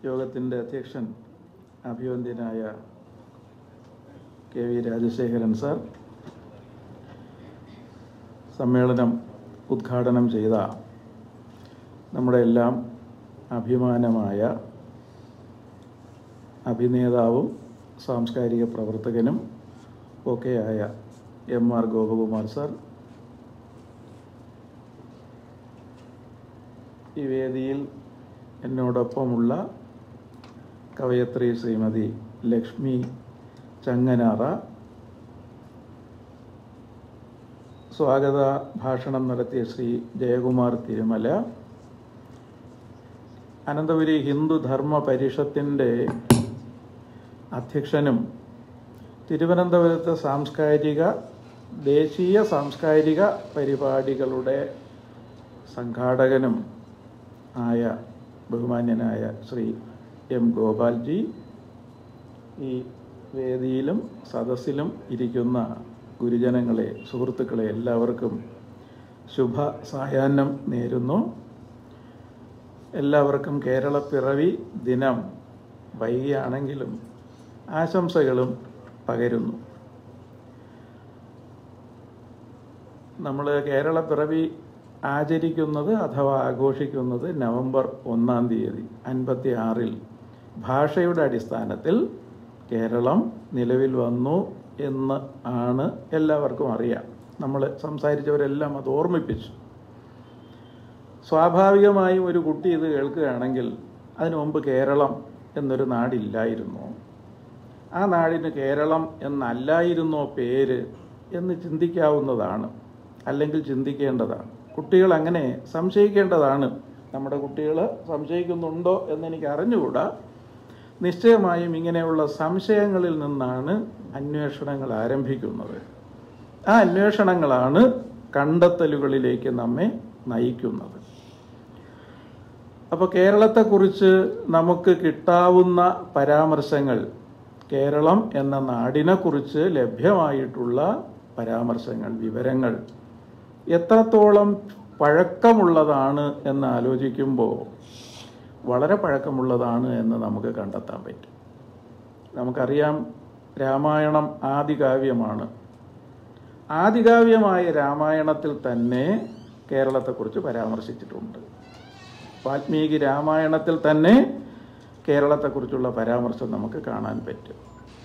യോഗത്തിൻ്റെ അധ്യക്ഷൻ അഭിവന്ദ്യനായ കെ വി രാജശേഖരൻ സാർ സമ്മേളനം ഉദ്ഘാടനം ചെയ്ത നമ്മുടെ എല്ലാം അഭിമാനമായ അഭിനേതാവും സാംസ്കാരിക പ്രവർത്തകനും ഒക്കെയായ എം ആർ ഗോപകുമാർ സാർ ഈ വേദിയിൽ എന്നോടൊപ്പമുള്ള കവയത്രി ശ്രീമതി ലക്ഷ്മി ചങ്ങനാറ സ്വാഗത ഭാഷണം നടത്തിയ ശ്രീ ജയകുമാർ തിരുമല അനന്തപുരി ഹിന്ദു ധർമ്മ പരിഷത്തിൻ്റെ അധ്യക്ഷനും തിരുവനന്തപുരത്ത് സാംസ്കാരിക ദേശീയ സാംസ്കാരിക പരിപാടികളുടെ സംഘാടകനും ആയ ബഹുമാന്യനായ ശ്രീ എം ഗോപാൽജി ഈ വേദിയിലും സദസ്സിലും ഇരിക്കുന്ന ഗുരുജനങ്ങളെ സുഹൃത്തുക്കളെ എല്ലാവർക്കും ശുഭ സായാഹ്നം നേരുന്നു എല്ലാവർക്കും കേരളപ്പിറവി ദിനം വൈകിയാണെങ്കിലും ആശംസകളും പകരുന്നു നമ്മൾ കേരളപ്പിറവി ആചരിക്കുന്നത് അഥവാ ആഘോഷിക്കുന്നത് നവംബർ ഒന്നാം തീയതി അൻപത്തി ആറിൽ ഭാഷയുടെ അടിസ്ഥാനത്തിൽ കേരളം നിലവിൽ വന്നു എന്ന് ആണ് എല്ലാവർക്കും അറിയാം നമ്മൾ സംസാരിച്ചവരെല്ലാം അത് ഓർമ്മിപ്പിച്ചു സ്വാഭാവികമായും ഒരു കുട്ടി ഇത് കേൾക്കുകയാണെങ്കിൽ അതിനു മുമ്പ് കേരളം എന്നൊരു നാടില്ലായിരുന്നു ആ നാടിന് കേരളം എന്നല്ലായിരുന്നോ പേര് എന്ന് ചിന്തിക്കാവുന്നതാണ് അല്ലെങ്കിൽ ചിന്തിക്കേണ്ടതാണ് കുട്ടികൾ അങ്ങനെ സംശയിക്കേണ്ടതാണ് നമ്മുടെ കുട്ടികൾ സംശയിക്കുന്നുണ്ടോ എന്ന് എനിക്ക് അറിഞ്ഞുകൂടാ നിശ്ചയമായും ഇങ്ങനെയുള്ള സംശയങ്ങളിൽ നിന്നാണ് അന്വേഷണങ്ങൾ ആരംഭിക്കുന്നത് ആ അന്വേഷണങ്ങളാണ് കണ്ടെത്തലുകളിലേക്ക് നമ്മെ നയിക്കുന്നത് അപ്പോൾ കേരളത്തെക്കുറിച്ച് നമുക്ക് കിട്ടാവുന്ന പരാമർശങ്ങൾ കേരളം എന്ന നാടിനെക്കുറിച്ച് ലഭ്യമായിട്ടുള്ള പരാമർശങ്ങൾ വിവരങ്ങൾ എത്രത്തോളം പഴക്കമുള്ളതാണ് എന്ന് ആലോചിക്കുമ്പോൾ വളരെ പഴക്കമുള്ളതാണ് എന്ന് നമുക്ക് കണ്ടെത്താൻ പറ്റും നമുക്കറിയാം രാമായണം ആദികാവ്യമാണ് ആദികാവ്യമായ രാമായണത്തിൽ തന്നെ കേരളത്തെക്കുറിച്ച് പരാമർശിച്ചിട്ടുണ്ട് വാൽമീകി രാമായണത്തിൽ തന്നെ കേരളത്തെക്കുറിച്ചുള്ള പരാമർശം നമുക്ക് കാണാൻ പറ്റും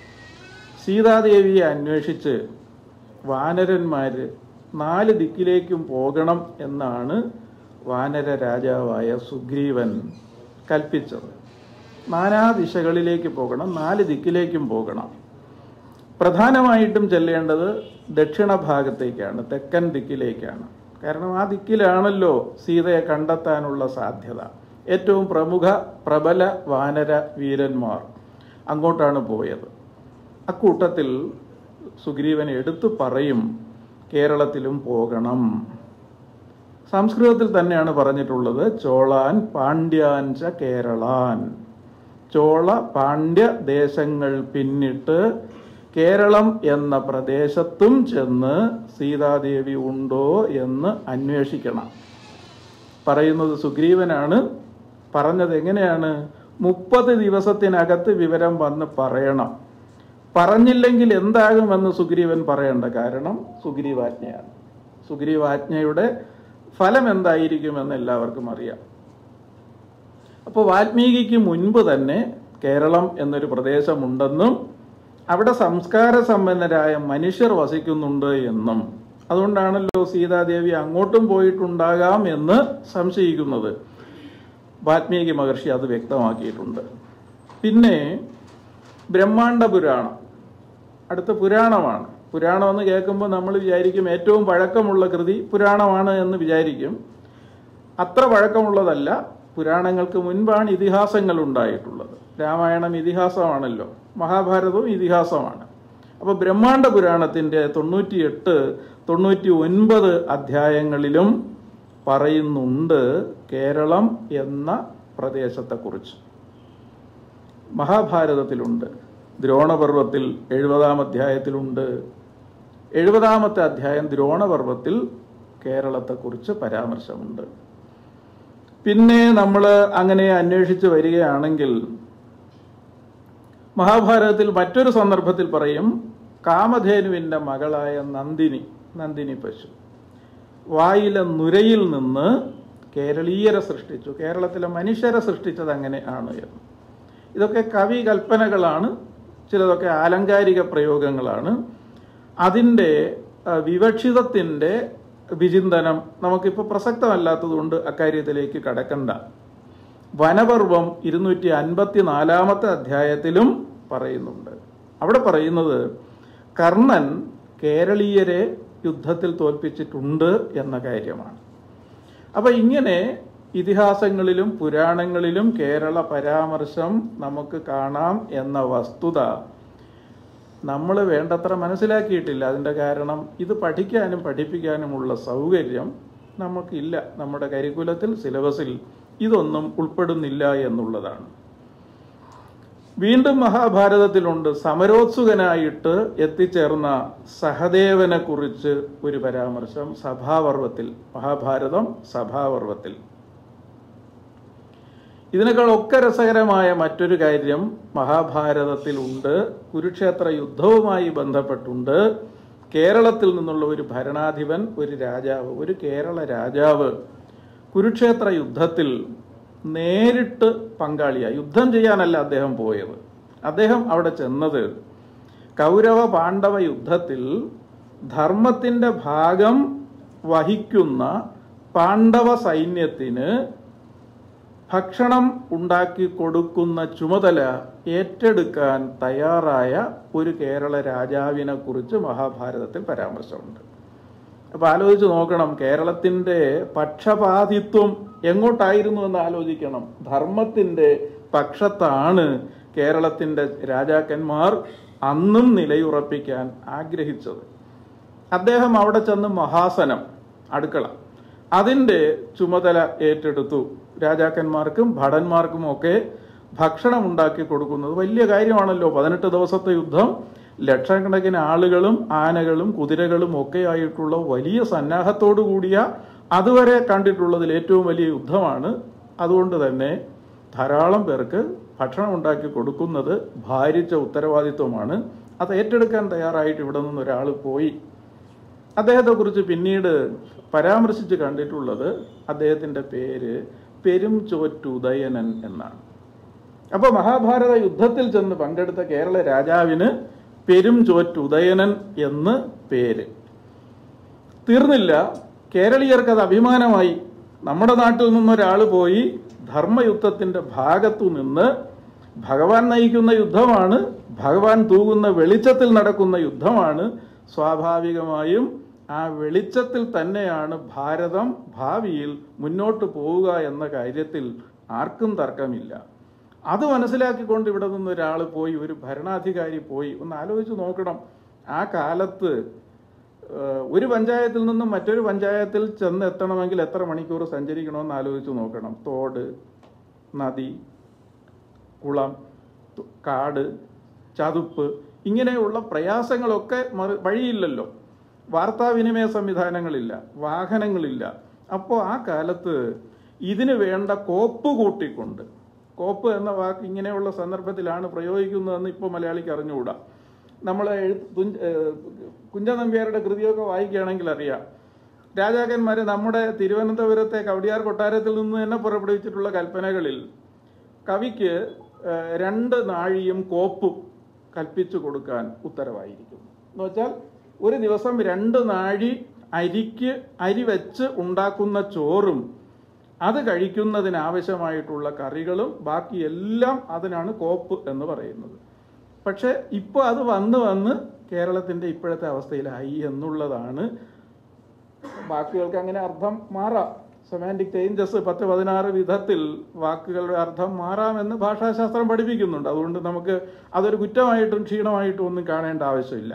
സീതാദേവിയെ അന്വേഷിച്ച് വാനരന്മാർ നാല് ദിക്കിലേക്കും പോകണം എന്നാണ് വാനര രാജാവായ സുഗ്രീവൻ കൽപ്പിച്ചത് നാനാ ദിശകളിലേക്ക് പോകണം നാല് ദിക്കിലേക്കും പോകണം പ്രധാനമായിട്ടും ചെല്ലേണ്ടത് ദക്ഷിണ ഭാഗത്തേക്കാണ് തെക്കൻ ദിക്കിലേക്കാണ് കാരണം ആ ദിക്കിലാണല്ലോ സീതയെ കണ്ടെത്താനുള്ള സാധ്യത ഏറ്റവും പ്രമുഖ പ്രബല വാനര വീരന്മാർ അങ്ങോട്ടാണ് പോയത് അക്കൂട്ടത്തിൽ സുഗ്രീവൻ എടുത്തു പറയും കേരളത്തിലും പോകണം സംസ്കൃതത്തിൽ തന്നെയാണ് പറഞ്ഞിട്ടുള്ളത് ചോളാൻ പാണ്ഡ്യാൻച കേരളാൻ ചോള പാണ്ഡ്യ ദേശങ്ങൾ പിന്നിട്ട് കേരളം എന്ന പ്രദേശത്തും ചെന്ന് സീതാദേവി ഉണ്ടോ എന്ന് അന്വേഷിക്കണം പറയുന്നത് സുഗ്രീവനാണ് പറഞ്ഞത് എങ്ങനെയാണ് മുപ്പത് ദിവസത്തിനകത്ത് വിവരം വന്ന് പറയണം പറഞ്ഞില്ലെങ്കിൽ എന്താകുമെന്ന് സുഗ്രീവൻ പറയേണ്ട കാരണം സുഗ്രീവാജ്ഞയാണ് സുഗ്രീവാജ്ഞയുടെ ഫലം എന്തായിരിക്കുമെന്ന് എല്ലാവർക്കും അറിയാം അപ്പോൾ വാൽമീകിക്ക് മുൻപ് തന്നെ കേരളം എന്നൊരു പ്രദേശമുണ്ടെന്നും അവിടെ സംസ്കാര സമ്പന്നരായ മനുഷ്യർ വസിക്കുന്നുണ്ട് എന്നും അതുകൊണ്ടാണല്ലോ സീതാദേവി അങ്ങോട്ടും പോയിട്ടുണ്ടാകാം എന്ന് സംശയിക്കുന്നത് വാൽമീകി മഹർഷി അത് വ്യക്തമാക്കിയിട്ടുണ്ട് പിന്നെ ബ്രഹ്മാണ്ഡ പുരാണം അടുത്ത പുരാണമാണ് പുരാണം എന്ന് കേൾക്കുമ്പോൾ നമ്മൾ വിചാരിക്കും ഏറ്റവും പഴക്കമുള്ള കൃതി പുരാണമാണ് എന്ന് വിചാരിക്കും അത്ര പഴക്കമുള്ളതല്ല പുരാണങ്ങൾക്ക് മുൻപാണ് ഇതിഹാസങ്ങൾ ഉണ്ടായിട്ടുള്ളത് രാമായണം ഇതിഹാസമാണല്ലോ മഹാഭാരതവും ഇതിഹാസമാണ് അപ്പോൾ ബ്രഹ്മാണ്ഡ പുരാണത്തിൻ്റെ തൊണ്ണൂറ്റിയെട്ട് തൊണ്ണൂറ്റി ഒൻപത് അധ്യായങ്ങളിലും പറയുന്നുണ്ട് കേരളം എന്ന പ്രദേശത്തെക്കുറിച്ച് മഹാഭാരതത്തിലുണ്ട് ദ്രോണപർവത്തിൽ എഴുപതാം അധ്യായത്തിലുണ്ട് എഴുപതാമത്തെ അധ്യായം ദ്രോണപർവത്തിൽ കേരളത്തെക്കുറിച്ച് പരാമർശമുണ്ട് പിന്നെ നമ്മൾ അങ്ങനെ അന്വേഷിച്ച് വരികയാണെങ്കിൽ മഹാഭാരതത്തിൽ മറ്റൊരു സന്ദർഭത്തിൽ പറയും കാമധേനുവിന്റെ മകളായ നന്ദിനി നന്ദിനി പശു വായിലെ നുരയിൽ നിന്ന് കേരളീയരെ സൃഷ്ടിച്ചു കേരളത്തിലെ മനുഷ്യരെ സൃഷ്ടിച്ചത് അങ്ങനെ ആണ് എന്ന് ഇതൊക്കെ കവി കൽപ്പനകളാണ് ചിലതൊക്കെ ആലങ്കാരിക പ്രയോഗങ്ങളാണ് അതിൻ്റെ ആ, വിവക്ഷിതത്തിൻ്റെ വിചിന്തനം നമുക്കിപ്പോൾ പ്രസക്തമല്ലാത്തതുകൊണ്ട് അക്കാര്യത്തിലേക്ക് കടക്കണ്ട വനപർവം ഇരുന്നൂറ്റി അൻപത്തി നാലാമത്തെ അധ്യായത്തിലും പറയുന്നുണ്ട് അവിടെ പറയുന്നത് കർണൻ കേരളീയരെ യുദ്ധത്തിൽ തോൽപ്പിച്ചിട്ടുണ്ട് എന്ന കാര്യമാണ് അപ്പൊ ഇങ്ങനെ ഇതിഹാസങ്ങളിലും പുരാണങ്ങളിലും കേരള പരാമർശം നമുക്ക് കാണാം എന്ന വസ്തുത നമ്മൾ വേണ്ടത്ര മനസ്സിലാക്കിയിട്ടില്ല അതിൻ്റെ കാരണം ഇത് പഠിക്കാനും പഠിപ്പിക്കാനുമുള്ള സൗകര്യം നമുക്കില്ല നമ്മുടെ കരിക്കുലത്തിൽ സിലബസിൽ ഇതൊന്നും ഉൾപ്പെടുന്നില്ല എന്നുള്ളതാണ് വീണ്ടും മഹാഭാരതത്തിലുണ്ട് സമരോത്സുകനായിട്ട് എത്തിച്ചേർന്ന സഹദേവനെ കുറിച്ച് ഒരു പരാമർശം സഭാപർവത്തിൽ മഹാഭാരതം സഭാപർവത്തിൽ ഇതിനേക്കാൾ ഒക്കെ രസകരമായ മറ്റൊരു കാര്യം മഹാഭാരതത്തിലുണ്ട് കുരുക്ഷേത്ര യുദ്ധവുമായി ബന്ധപ്പെട്ടുണ്ട് കേരളത്തിൽ നിന്നുള്ള ഒരു ഭരണാധിപൻ ഒരു രാജാവ് ഒരു കേരള രാജാവ് കുരുക്ഷേത്ര യുദ്ധത്തിൽ നേരിട്ട് പങ്കാളിയായി യുദ്ധം ചെയ്യാനല്ല അദ്ദേഹം പോയത് അദ്ദേഹം അവിടെ ചെന്നത് കൗരവ പാണ്ഡവ യുദ്ധത്തിൽ ധർമ്മത്തിന്റെ ഭാഗം വഹിക്കുന്ന പാണ്ഡവ സൈന്യത്തിന് ഭക്ഷണം ഉണ്ടാക്കി കൊടുക്കുന്ന ചുമതല ഏറ്റെടുക്കാൻ തയ്യാറായ ഒരു കേരള രാജാവിനെ കുറിച്ച് മഹാഭാരതത്തിൽ പരാമർശമുണ്ട് അപ്പൊ ആലോചിച്ച് നോക്കണം കേരളത്തിന്റെ പക്ഷപാതിത്വം എങ്ങോട്ടായിരുന്നു എന്ന് ആലോചിക്കണം ധർമ്മത്തിന്റെ പക്ഷത്താണ് കേരളത്തിന്റെ രാജാക്കന്മാർ അന്നും നിലയുറപ്പിക്കാൻ ആഗ്രഹിച്ചത് അദ്ദേഹം അവിടെ ചെന്ന് മഹാസനം അടുക്കള അതിന്റെ ചുമതല ഏറ്റെടുത്തു രാജാക്കന്മാർക്കും ഭടന്മാർക്കും ഒക്കെ ഭക്ഷണം ഉണ്ടാക്കി കൊടുക്കുന്നത് വലിയ കാര്യമാണല്ലോ പതിനെട്ട് ദിവസത്തെ യുദ്ധം ലക്ഷക്കണക്കിന് ആളുകളും ആനകളും കുതിരകളും ഒക്കെ ആയിട്ടുള്ള വലിയ സന്നാഹത്തോടു കൂടിയ അതുവരെ കണ്ടിട്ടുള്ളതിൽ ഏറ്റവും വലിയ യുദ്ധമാണ് അതുകൊണ്ട് തന്നെ ധാരാളം പേർക്ക് ഭക്ഷണം ഉണ്ടാക്കി കൊടുക്കുന്നത് ഭാരിച്ച ഉത്തരവാദിത്വമാണ് അത് ഏറ്റെടുക്കാൻ തയ്യാറായിട്ട് ഇവിടെ നിന്ന് ഒരാൾ പോയി അദ്ദേഹത്തെക്കുറിച്ച് പിന്നീട് പരാമർശിച്ച് കണ്ടിട്ടുള്ളത് അദ്ദേഹത്തിൻ്റെ പേര് പെരുംചോറ്റുദയനൻ എന്നാണ് അപ്പോൾ മഹാഭാരത യുദ്ധത്തിൽ ചെന്ന് പങ്കെടുത്ത കേരള രാജാവിന് പെരുംചോറ്റുദയനൻ എന്ന് പേര് തീർന്നില്ല കേരളീയർക്ക് അത് അഭിമാനമായി നമ്മുടെ നാട്ടിൽ നിന്നൊരാൾ പോയി ധർമ്മയുദ്ധത്തിന്റെ ഭാഗത്തു നിന്ന് ഭഗവാൻ നയിക്കുന്ന യുദ്ധമാണ് ഭഗവാൻ തൂകുന്ന വെളിച്ചത്തിൽ നടക്കുന്ന യുദ്ധമാണ് സ്വാഭാവികമായും ആ വെളിച്ചത്തിൽ തന്നെയാണ് ഭാരതം ഭാവിയിൽ മുന്നോട്ട് പോവുക എന്ന കാര്യത്തിൽ ആർക്കും തർക്കമില്ല അത് മനസ്സിലാക്കിക്കൊണ്ട് ഇവിടെ നിന്ന് ഒരാൾ പോയി ഒരു ഭരണാധികാരി പോയി ഒന്ന് ആലോചിച്ച് നോക്കണം ആ കാലത്ത് ഏഹ്, ഒരു പഞ്ചായത്തിൽ നിന്നും മറ്റൊരു പഞ്ചായത്തിൽ ചെന്ന് എത്തണമെങ്കിൽ എത്ര മണിക്കൂർ സഞ്ചരിക്കണമെന്ന് ആലോചിച്ച് നോക്കണം തോട് നദി കുളം തു- കാട് ചതുപ്പ് ഇങ്ങനെയുള്ള പ്രയാസങ്ങളൊക്കെ മറി- വഴിയില്ലല്ലോ വാർത്താവിനിമയ സംവിധാനങ്ങളില്ല വാഹനങ്ങളില്ല അപ്പോൾ ആ കാലത്ത് ഇതിന് വേണ്ട കോപ്പ് കൂട്ടിക്കൊണ്ട് കോപ്പ് എന്ന വാക്ക് ഇങ്ങനെയുള്ള സന്ദർഭത്തിലാണ് പ്രയോഗിക്കുന്നതെന്ന് ഇപ്പോൾ മലയാളിക്ക് അറിഞ്ഞുകൂടാ നമ്മൾ കുഞ്ച നമ്പ്യാരുടെ കൃതിയൊക്കെ വായിക്കുകയാണെങ്കിൽ അറിയാം രാജാക്കന്മാരെ നമ്മുടെ തിരുവനന്തപുരത്തെ കവടിയാർ കൊട്ടാരത്തിൽ നിന്ന് തന്നെ പുറപ്പെടുവിച്ചിട്ടുള്ള കൽപ്പനകളിൽ കവിക്ക് ഏഹ്, രണ്ട് നാഴിയും കോപ്പും കൽപ്പിച്ചു കൊടുക്കാൻ ഉത്തരവായിരിക്കും എന്ന് വെച്ചാൽ ഒരു ദിവസം രണ്ട് നാഴി അരിക്ക് അരി വെച്ച് ഉണ്ടാക്കുന്ന ചോറും അത് കഴിക്കുന്നതിന് ആവശ്യമായിട്ടുള്ള കറികളും ബാക്കി എല്ലാം അതിനാണ് കോപ്പ് എന്ന് പറയുന്നത് പക്ഷെ ഇപ്പോൾ അത് വന്ന് വന്ന് കേരളത്തിന്റെ ഇപ്പോഴത്തെ അവസ്ഥയിലായി എന്നുള്ളതാണ് വാക്കുകൾക്ക് അങ്ങനെ അർത്ഥം മാറാം സെമാൻറ്റിക് ചേഞ്ചസ് പത്ത് പതിനാറ് വിധത്തിൽ വാക്കുകളുടെ അർത്ഥം മാറാമെന്ന് ഭാഷാശാസ്ത്രം പഠിപ്പിക്കുന്നുണ്ട് അതുകൊണ്ട് നമുക്ക് അതൊരു കുറ്റമായിട്ടും ക്ഷീണമായിട്ടും ഒന്നും കാണേണ്ട ആവശ്യമില്ല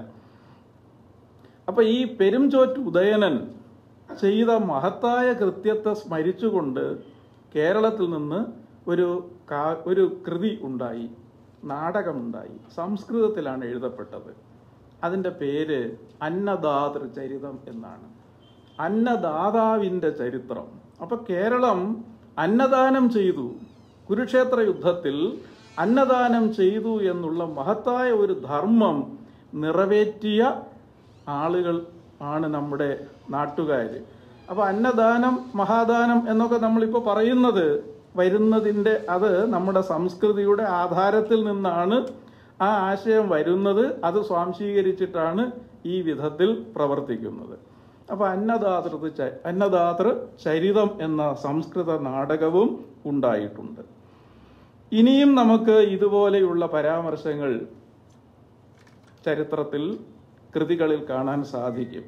അപ്പൊ ഈ പെരുംചോറ്റ് ഉദയനൻ ചെയ്ത മഹത്തായ കൃത്യത്തെ സ്മരിച്ചുകൊണ്ട് കേരളത്തിൽ നിന്ന് ഒരു കാ- ഒരു കൃതി ഉണ്ടായി നാടകമുണ്ടായി സംസ്കൃതത്തിലാണ് എഴുതപ്പെട്ടത് അതിൻ്റെ പേര് അന്നദാതൃ ചരിതം എന്നാണ് അന്നദാതാവിൻ്റെ ചരിത്രം അപ്പൊ കേരളം അന്നദാനം ചെയ്തു കുരുക്ഷേത്ര യുദ്ധത്തിൽ അന്നദാനം ചെയ്തു എന്നുള്ള മഹത്തായ ഒരു ധർമ്മം നിറവേറ്റിയ ആളുകൾ ആണ് നമ്മുടെ നാട്ടുകാർ അപ്പോൾ അന്നദാനം മഹാദാനം എന്നൊക്കെ നമ്മളിപ്പോൾ പറയുന്നത് വരുന്നതിൻ്റെ അത് നമ്മുടെ സംസ്കൃതിയുടെ ആധാരത്തിൽ നിന്നാണ് ആ ആശയം വരുന്നത് അത് സ്വാംശീകരിച്ചിട്ടാണ് ഈ വിധത്തിൽ പ്രവർത്തിക്കുന്നത് അപ്പോൾ അന്നദാതൃ ച- അന്നദാതൃ ചരിതം എന്ന സംസ്കൃത നാടകവും ഉണ്ടായിട്ടുണ്ട് ഇനിയും നമുക്ക് ഇതുപോലെയുള്ള പരാമർശങ്ങൾ ചരിത്രത്തിൽ കൃതികളിൽ കാണാൻ സാധിക്കും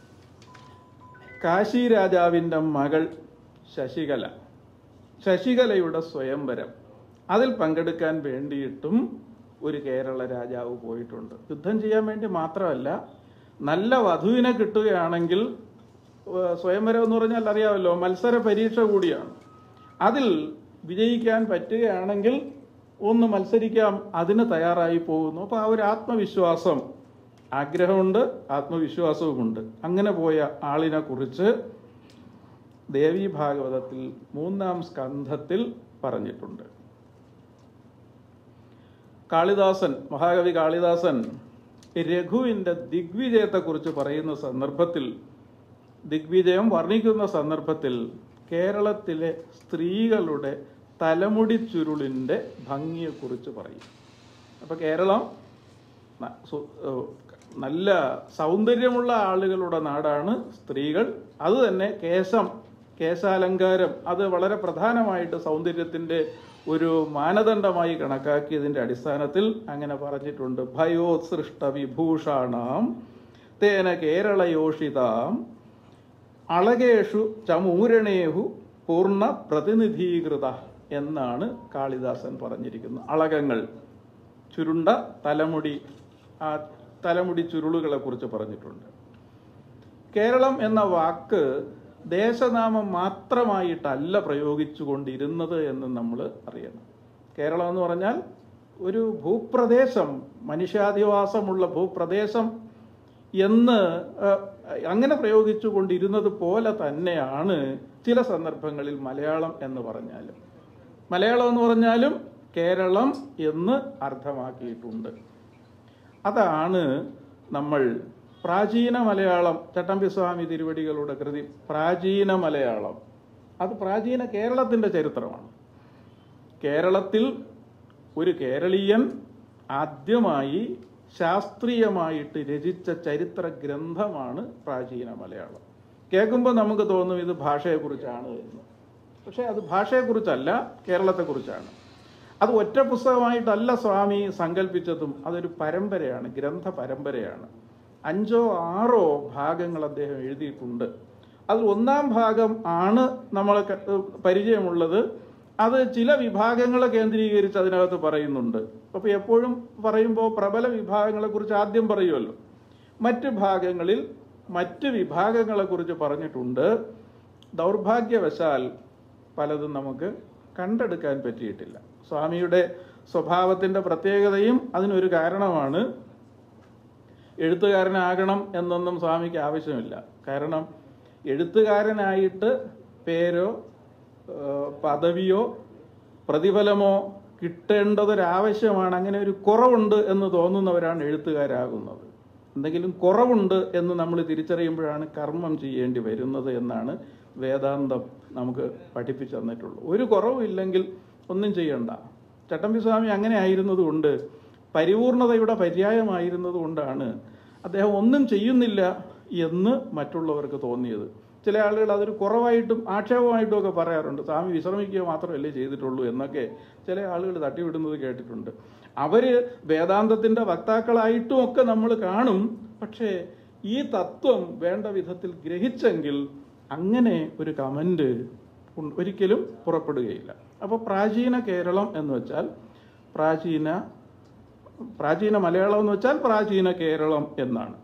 കാശി രാജാവിൻ്റെ മകൾ ശശികല ശശികലയുടെ സ്വയംവരം അതിൽ പങ്കെടുക്കാൻ വേണ്ടിയിട്ടും ഒരു കേരള രാജാവ് പോയിട്ടുണ്ട് യുദ്ധം ചെയ്യാൻ വേണ്ടി മാത്രമല്ല നല്ല വധുവിനെ കിട്ടുകയാണെങ്കിൽ ഏഹ്, സ്വയംവരം എന്ന് പറഞ്ഞാൽ അറിയാമല്ലോ മത്സര പരീക്ഷ കൂടിയാണ് അതിൽ വിജയിക്കാൻ പറ്റുകയാണെങ്കിൽ ഒന്ന് മത്സരിക്കാം അതിന് തയ്യാറായി പോകുന്നു അപ്പോൾ ആ ഒരു ആത്മവിശ്വാസം ആഗ്രഹമുണ്ട് ആത്മവിശ്വാസവുമുണ്ട് അങ്ങനെ പോയ ആളിനെ കുറിച്ച് ദേവി ഭാഗവതത്തിൽ മൂന്നാം സ്കന്ധത്തിൽ പറഞ്ഞിട്ടുണ്ട് കാളിദാസൻ മഹാകവി കാളിദാസൻ രഘുവിൻ്റെ ദിഗ്വിജയത്തെക്കുറിച്ച് പറയുന്ന സന്ദർഭത്തിൽ ദിഗ്വിജയം വർണ്ണിക്കുന്ന സന്ദർഭത്തിൽ കേരളത്തിലെ സ്ത്രീകളുടെ തലമുടി ചുരുളിൻ്റെ ഭംഗിയെക്കുറിച്ച് പറയും അപ്പോൾ കേരളം ന- സു- ഏഹ് നല്ല സൗന്ദര്യമുള്ള ആളുകളുടെ നാടാണ് സ്ത്രീകൾ അത് തന്നെ കേശം കേശാലങ്കാരം അത് വളരെ പ്രധാനമായിട്ട് സൗന്ദര്യത്തിൻ്റെ ഒരു മാനദണ്ഡമായി കണക്കാക്കിയതിൻ്റെ അടിസ്ഥാനത്തിൽ അങ്ങനെ പറഞ്ഞിട്ടുണ്ട് ഭയോത്സൃഷ്ട വിഭൂഷാണാം തേന കേരളയോഷിതാം അളകേഷു ചമൂരണേഹു പൂർണ്ണ പ്രതിനിധീകൃത എന്നാണ് കാളിദാസൻ പറഞ്ഞിരിക്കുന്നത് അളകങ്ങൾ ചുരുണ്ട തലമുടി ആ തലമുടി ചുരുളുകളെ കുറിച്ച് പറഞ്ഞിട്ടുണ്ട് കേരളം എന്ന വാക്ക് ദേശനാമം മാത്രമായിട്ടല്ല പ്രയോഗിച്ചുകൊണ്ടിരുന്നത് എന്ന് നമ്മൾ അറിയണം കേരളം എന്ന് പറഞ്ഞാൽ ഒരു ഭൂപ്രദേശം മനുഷ്യാധിവാസമുള്ള ഭൂപ്രദേശം എന്ന് ഏഹ്, അങ്ങനെ പ്രയോഗിച്ചു കൊണ്ടിരുന്നത് പോലെ തന്നെയാണ് ചില സന്ദർഭങ്ങളിൽ മലയാളം എന്ന് പറഞ്ഞാലും മലയാളം എന്ന് പറഞ്ഞാലും കേരളം എന്ന് അർത്ഥമാക്കിയിട്ടുണ്ട് അതാണ് നമ്മൾ പ്രാചീന മലയാളം ചട്ടമ്പിസ്വാമി തിരുവടികളുടെ കൃതി പ്രാചീന മലയാളം അത് പ്രാചീന കേരളത്തിൻ്റെ ചരിത്രമാണ് കേരളത്തിൽ ഒരു കേരളീയൻ ആദ്യമായി ശാസ്ത്രീയമായിട്ട് രചിച്ച ചരിത്ര ഗ്രന്ഥമാണ് പ്രാചീന മലയാളം കേൾക്കുമ്പോൾ നമുക്ക് തോന്നും ഇത് ഭാഷയെക്കുറിച്ചാണ് എന്ന് പക്ഷേ അത് ഭാഷയെക്കുറിച്ചല്ല കേരളത്തെക്കുറിച്ചാണ് അത് ഒറ്റ പുസ്തകമായിട്ടല്ല സ്വാമി സങ്കല്പിച്ചതും അതൊരു പരമ്പരയാണ് ഗ്രന്ഥ പരമ്പരയാണ് അഞ്ചോ ആറോ ഭാഗങ്ങൾ അദ്ദേഹം എഴുതിയിട്ടുണ്ട് അതിൽ ഒന്നാം ഭാഗം ആണ് നമ്മൾ പരിചയമുള്ളത് അത് ചില വിഭാഗങ്ങളെ കേന്ദ്രീകരിച്ച് അതിനകത്ത് പറയുന്നുണ്ട് അപ്പോൾ എപ്പോഴും പറയുമ്പോൾ പ്രബല വിഭാഗങ്ങളെക്കുറിച്ച് ആദ്യം പറയുമല്ലോ മറ്റ് ഭാഗങ്ങളിൽ മറ്റ് വിഭാഗങ്ങളെക്കുറിച്ച് പറഞ്ഞിട്ടുണ്ട് ദൗർഭാഗ്യവശാൽ പലതും നമുക്ക് കണ്ടെടുക്കാൻ പറ്റിയിട്ടില്ല സ്വാമിയുടെ സ്വഭാവത്തിൻ്റെ പ്രത്യേകതയും അതിനൊരു കാരണമാണ് എഴുത്തുകാരനാകണം എന്നൊന്നും സ്വാമിക്ക് ആവശ്യമില്ല കാരണം എഴുത്തുകാരനായിട്ട് പേരോ ഏഹ്, പദവിയോ പ്രതിഫലമോ കിട്ടേണ്ടതൊരാവശ്യമാണ് അങ്ങനെ ഒരു കുറവുണ്ട് എന്ന് തോന്നുന്നവരാണ് എഴുത്തുകാരാകുന്നത് എന്തെങ്കിലും കുറവുണ്ട് എന്ന് നമ്മൾ തിരിച്ചറിയുമ്പോഴാണ് കർമ്മം ചെയ്യേണ്ടി വരുന്നത് എന്നാണ് വേദാന്തം നമുക്ക് പഠിപ്പിച്ചു തന്നിട്ടുള്ളൂ ഒരു കുറവുമില്ലെങ്കിൽ ഒന്നും ചെയ്യണ്ട ചട്ടമ്പി സ്വാമി അങ്ങനെ ആയിരുന്നതുകൊണ്ട് പരിപൂർണതയുടെ പര്യായമായിരുന്നത് കൊണ്ടാണ് അദ്ദേഹം ഒന്നും ചെയ്യുന്നില്ല എന്ന് മറ്റുള്ളവർക്ക് തോന്നിയത് ചില ആളുകൾ അതൊരു കുറവായിട്ടും ആക്ഷേപമായിട്ടും ഒക്കെ പറയാറുണ്ട് സ്വാമി വിശ്രമിക്കുക മാത്രമല്ലേ ചെയ്തിട്ടുള്ളൂ എന്നൊക്കെ ചില ആളുകൾ തട്ടിവിടുന്നത് കേട്ടിട്ടുണ്ട് അവര് വേദാന്തത്തിന്റെ വക്താക്കളായിട്ടും ഒക്കെ നമ്മൾ കാണും പക്ഷേ ഈ തത്വം വേണ്ട വിധത്തിൽ ഗ്രഹിച്ചെങ്കിൽ അങ്ങനെ ഒരു കമന്റ് ഉൺ- ഒരിക്കലും പുറപ്പെടുകയില്ല അപ്പോൾ പ്രാചീന കേരളം എന്ന് വെച്ചാൽ പ്രാചീന പ്രാചീന മലയാളം എന്ന് വെച്ചാൽ പ്രാചീന കേരളം എന്നാണ്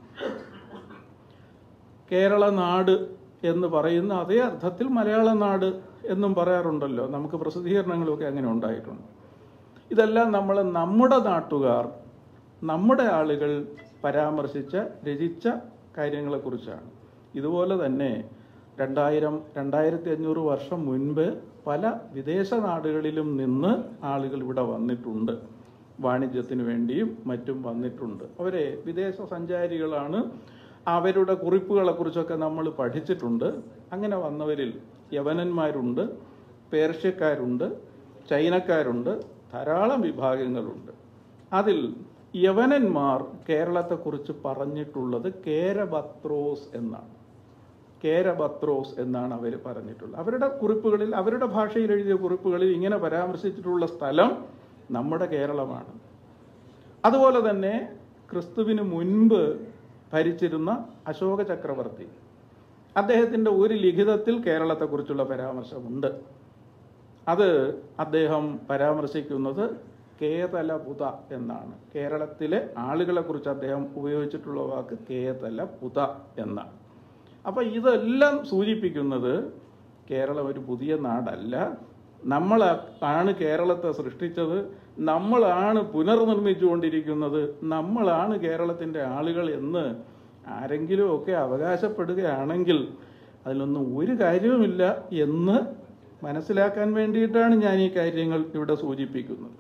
കേരള നാട് എന്ന് പറയുന്ന അതേ അർത്ഥത്തിൽ മലയാള നാട് എന്നും പറയാറുണ്ടല്ലോ നമുക്ക് പ്രസിദ്ധീകരണങ്ങളൊക്കെ അങ്ങനെ ഉണ്ടായിട്ടുണ്ട് ഇതെല്ലാം നമ്മൾ നമ്മുടെ നാട്ടുകാർ നമ്മുടെ ആളുകൾ പരാമർശിച്ച രചിച്ച കാര്യങ്ങളെക്കുറിച്ചാണ് ഇതുപോലെ തന്നെ രണ്ടായിരം രണ്ടായിരത്തി അഞ്ഞൂറ് വർഷം മുൻപ് പല വിദേശ നാടുകളിലും നിന്ന് ആളുകൾ ഇവിടെ വന്നിട്ടുണ്ട് വാണിജ്യത്തിന് വേണ്ടിയും മറ്റും വന്നിട്ടുണ്ട് അവരെ വിദേശ സഞ്ചാരികളാണ് അവരുടെ കുറിപ്പുകളെ കുറിച്ചൊക്കെ നമ്മൾ പഠിച്ചിട്ടുണ്ട് അങ്ങനെ വന്നവരിൽ യവനന്മാരുണ്ട് പേർഷ്യക്കാരുണ്ട് ചൈനക്കാരുണ്ട് ധാരാളം വിഭാഗങ്ങളുണ്ട് അതിൽ യവനന്മാർ കേരളത്തെക്കുറിച്ച് പറഞ്ഞിട്ടുള്ളത് കേരബത്രോസ് എന്നാണ് കേരബത്രോസ് എന്നാണ് അവർ പറഞ്ഞിട്ടുള്ളത് അവരുടെ കുറിപ്പുകളിൽ അവരുടെ ഭാഷയിൽ എഴുതിയ കുറിപ്പുകളിൽ ഇങ്ങനെ പരാമർശിച്ചിട്ടുള്ള സ്ഥലം നമ്മുടെ കേരളമാണ് അതുപോലെ തന്നെ ക്രിസ്തുവിന് മുൻപ് ഭരിച്ചിരുന്ന അശോക ചക്രവർത്തി അദ്ദേഹത്തിൻ്റെ ഒരു ലിഖിതത്തിൽ കേരളത്തെക്കുറിച്ചുള്ള പരാമർശമുണ്ട് അത് അദ്ദേഹം പരാമർശിക്കുന്നത് കേതലപുത എന്നാണ് കേരളത്തിലെ ആളുകളെ കുറിച്ച് അദ്ദേഹം ഉപയോഗിച്ചിട്ടുള്ള വാക്ക് കേതലപുത എന്നാണ് അപ്പം ഇതെല്ലാം സൂചിപ്പിക്കുന്നത് കേരളം ഒരു പുതിയ നാടല്ല നമ്മൾ ആണ് കേരളത്തെ സൃഷ്ടിച്ചത് നമ്മളാണ് പുനർനിർമ്മിച്ചുകൊണ്ടിരിക്കുന്നത് നമ്മളാണ് കേരളത്തിൻ്റെ ആളുകൾ എന്ന് ആരെങ്കിലും ഒക്കെ അവകാശപ്പെടുകയാണെങ്കിൽ അതിലൊന്നും ഒരു കാര്യവുമില്ല എന്ന് മനസ്സിലാക്കാൻ വേണ്ടിയിട്ടാണ് ഞാൻ ഈ കാര്യങ്ങൾ ഇവിടെ സൂചിപ്പിക്കുന്നത്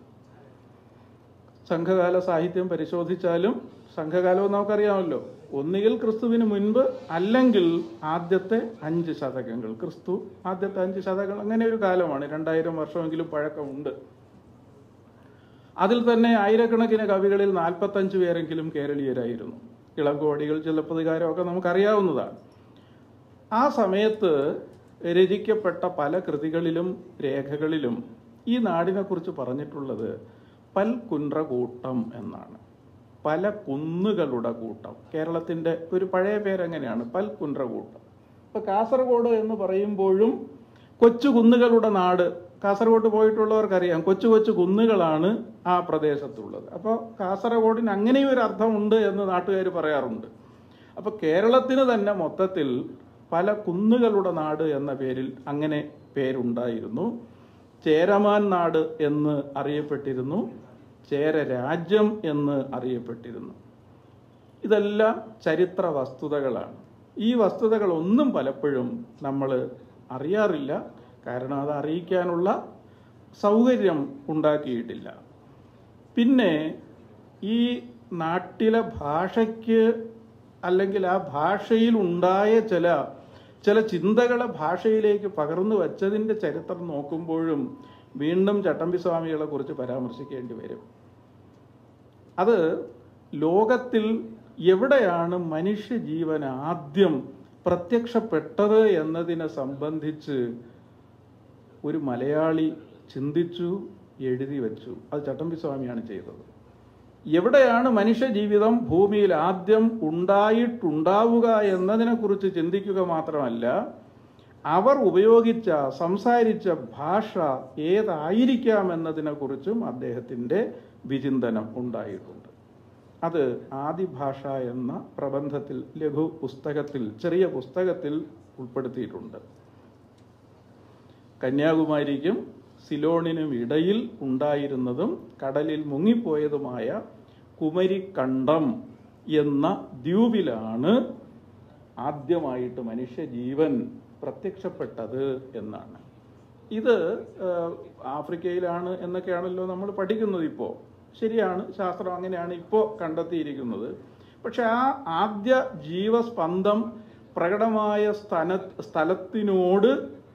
സംഘകാല സാഹിത്യം പരിശോധിച്ചാലും സംഘകാലവും നമുക്കറിയാമല്ലോ ഒന്നുകിൽ ക്രിസ്തുവിന് മുൻപ് അല്ലെങ്കിൽ ആദ്യത്തെ അഞ്ച് ശതകങ്ങൾ ക്രിസ്തു ആദ്യത്തെ അഞ്ച് ശതകങ്ങൾ അങ്ങനെ ഒരു കാലമാണ് രണ്ടായിരം വർഷമെങ്കിലും പഴക്കമുണ്ട് അതിൽ തന്നെ ആയിരക്കണക്കിന് കവികളിൽ നാൽപ്പത്തഞ്ച് പേരെങ്കിലും കേരളീയരായിരുന്നു ഇളങ്കോടികൾ ചിലപ്പതികാരമൊക്കെ നമുക്കറിയാവുന്നതാണ് ആ സമയത്ത് രചിക്കപ്പെട്ട പല കൃതികളിലും രേഖകളിലും ഈ നാടിനെക്കുറിച്ച് പറഞ്ഞിട്ടുള്ളത് പൽകുன்ற കൂട്ടം എന്നാണ് പല കുന്നുകളുടെ കൂട്ടം കേരളത്തിൻ്റെ ഒരു പഴയ പേരെങ്ങനെയാണ് പൽകുன்ற കൂട്ടം ഇപ്പോൾ കാസർഗോഡ് എന്ന് പറയുമ്പോഴും കൊച്ചു കുന്നുകളുടെ നാട് കാസർഗോഡ് പോയിട്ടുള്ളവർക്കറിയാം കൊച്ചു കൊച്ചു കുന്നുകളാണ് ആ പ്രദേശത്തുള്ളത് അപ്പോൾ കാസർഗോഡിന് അങ്ങനെയും ഒരു അർത്ഥമുണ്ട് എന്ന് നാട്ടുകാർ പറയാറുണ്ട് അപ്പോൾ കേരളത്തിന് തന്നെ മൊത്തത്തിൽ പല കുന്നുകളുടെ നാട് എന്ന പേരിൽ അങ്ങനെ പേരുണ്ടായിരുന്നു ചേരമാൻ നാട് എന്ന് അറിയപ്പെട്ടിരുന്നു ചേര രാജ്യം എന്ന് അറിയപ്പെട്ടിരുന്നു ഇതെല്ലാം ചരിത്ര വസ്തുതകളാണ് ഈ വസ്തുതകളൊന്നും പലപ്പോഴും നമ്മൾ അറിയാറില്ല കാരണം അത് അറിയിക്കാനുള്ള സൗകര്യം ഉണ്ടാക്കിയിട്ടില്ല പിന്നെ ഈ നാട്ടിലെ ഭാഷയ്ക്ക് അല്ലെങ്കിൽ ആ ഭാഷയിൽ ഉണ്ടായ ചില ചില ചിന്തകളെ ഭാഷയിലേക്ക് പകർന്നു വച്ചതിൻ്റെ ചരിത്രം നോക്കുമ്പോഴും വീണ്ടും ചട്ടമ്പി സ്വാമികളെ കുറിച്ച് പരാമർശിക്കേണ്ടി വരും അത് ലോകത്തിൽ എവിടെയാണ് മനുഷ്യജീവൻ ആദ്യം പ്രത്യക്ഷപ്പെട്ടത് എന്നതിനെ സംബന്ധിച്ച് ഒരു മലയാളി ചിന്തിച്ചു എഴുതി വെച്ചു അത് ചട്ടമ്പി സ്വാമിയാണ് ചെയ്തത് എവിടെയാണ് മനുഷ്യജീവിതം ഭൂമിയിൽ ആദ്യം ഉണ്ടായിട്ടുണ്ടാവുക എന്നതിനെക്കുറിച്ച് ചിന്തിക്കുക മാത്രമല്ല അവർ ഉപയോഗിച്ച സംസാരിച്ച ഭാഷ ഏതായിരിക്കാം എന്നതിനെക്കുറിച്ചും അദ്ദേഹത്തിൻ്റെ വിചിന്തനം ഉണ്ടായിട്ടുണ്ട് അത് ആദിഭാഷ എന്ന പ്രബന്ധത്തിൽ ലഘു പുസ്തകത്തിൽ ചെറിയ പുസ്തകത്തിൽ ഉൾപ്പെടുത്തിയിട്ടുണ്ട് കന്യാകുമാരിക്കും സിലോണിനും ഇടയിൽ ഉണ്ടായിരുന്നതും കടലിൽ മുങ്ങിപ്പോയതുമായ കുമരിക്കണ്ടം എന്ന ദ്വീപിലാണ് ആദ്യമായിട്ട് മനുഷ്യജീവൻ പ്രത്യക്ഷപ്പെട്ടത് എന്നാണ് ഇത് ഏഹ്, ആഫ്രിക്കയിലാണ് എന്നൊക്കെയാണല്ലോ നമ്മൾ പഠിക്കുന്നത് ഇപ്പോൾ ശരിയാണ് ശാസ്ത്രം അങ്ങനെയാണ് ഇപ്പോൾ കണ്ടെത്തിയിരിക്കുന്നത് പക്ഷെ ആ ആദ്യ ജീവസ്പന്ദം പ്രകടമായ സ്ഥല സ്ഥലത്തിനോട്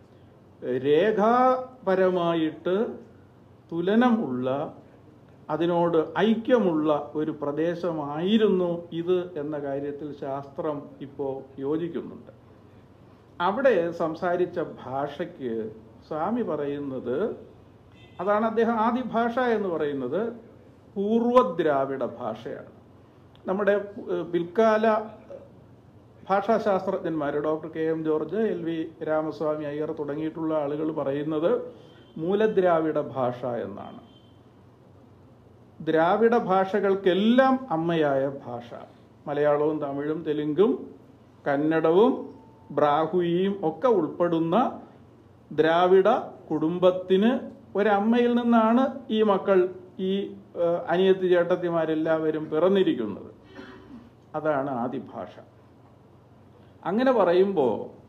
രേഖാപരമായിട്ട് തുലനമുള്ള അതിനോട് ഐക്യമുള്ള ഒരു പ്രദേശമായിരുന്നു ഇത് എന്ന കാര്യത്തിൽ ശാസ്ത്രം ഇപ്പോൾ യോജിക്കുന്നുണ്ട് അവിടെ സംസാരിച്ച ഭാഷയ്ക്ക് സ്വാമി പറയുന്നത് അതാണ് അദ്ദേഹം ആദ്യ ഭാഷ എന്ന് പറയുന്നത് പൂർവദ്രാവിഡ ഭാഷയാണ് നമ്മുടെ ഏഹ്, പിൽക്കാല ഭാഷാശാസ്ത്രജ്ഞന്മാർ doctor K M George L V Ramaswamy Iyer തുടങ്ങിയിട്ടുള്ള ആളുകൾ പറയുന്നത് മൂലദ്രാവിഡ ഭാഷ എന്നാണ് ദ്രാവിഡ ഭാഷകൾക്കെല്ലാം അമ്മയായ ഭാഷ മലയാളവും തമിഴും തെലുങ്കും കന്നഡവും ബ്രാഹുയിയും ഒക്കെ ഉൾപ്പെടുന്ന ദ്രാവിഡ കുടുംബത്തിന് ഒരമ്മയിൽ നിന്നാണ് ഈ മക്കൾ ഈ ഏഹ്, അനിയത്തി ചേട്ടത്തിമാരെല്ലാവരും പിറന്നിരിക്കുന്നത് അതാണ് ആദിഭാഷ അങ്ങനെ പറയുമ്പോൾ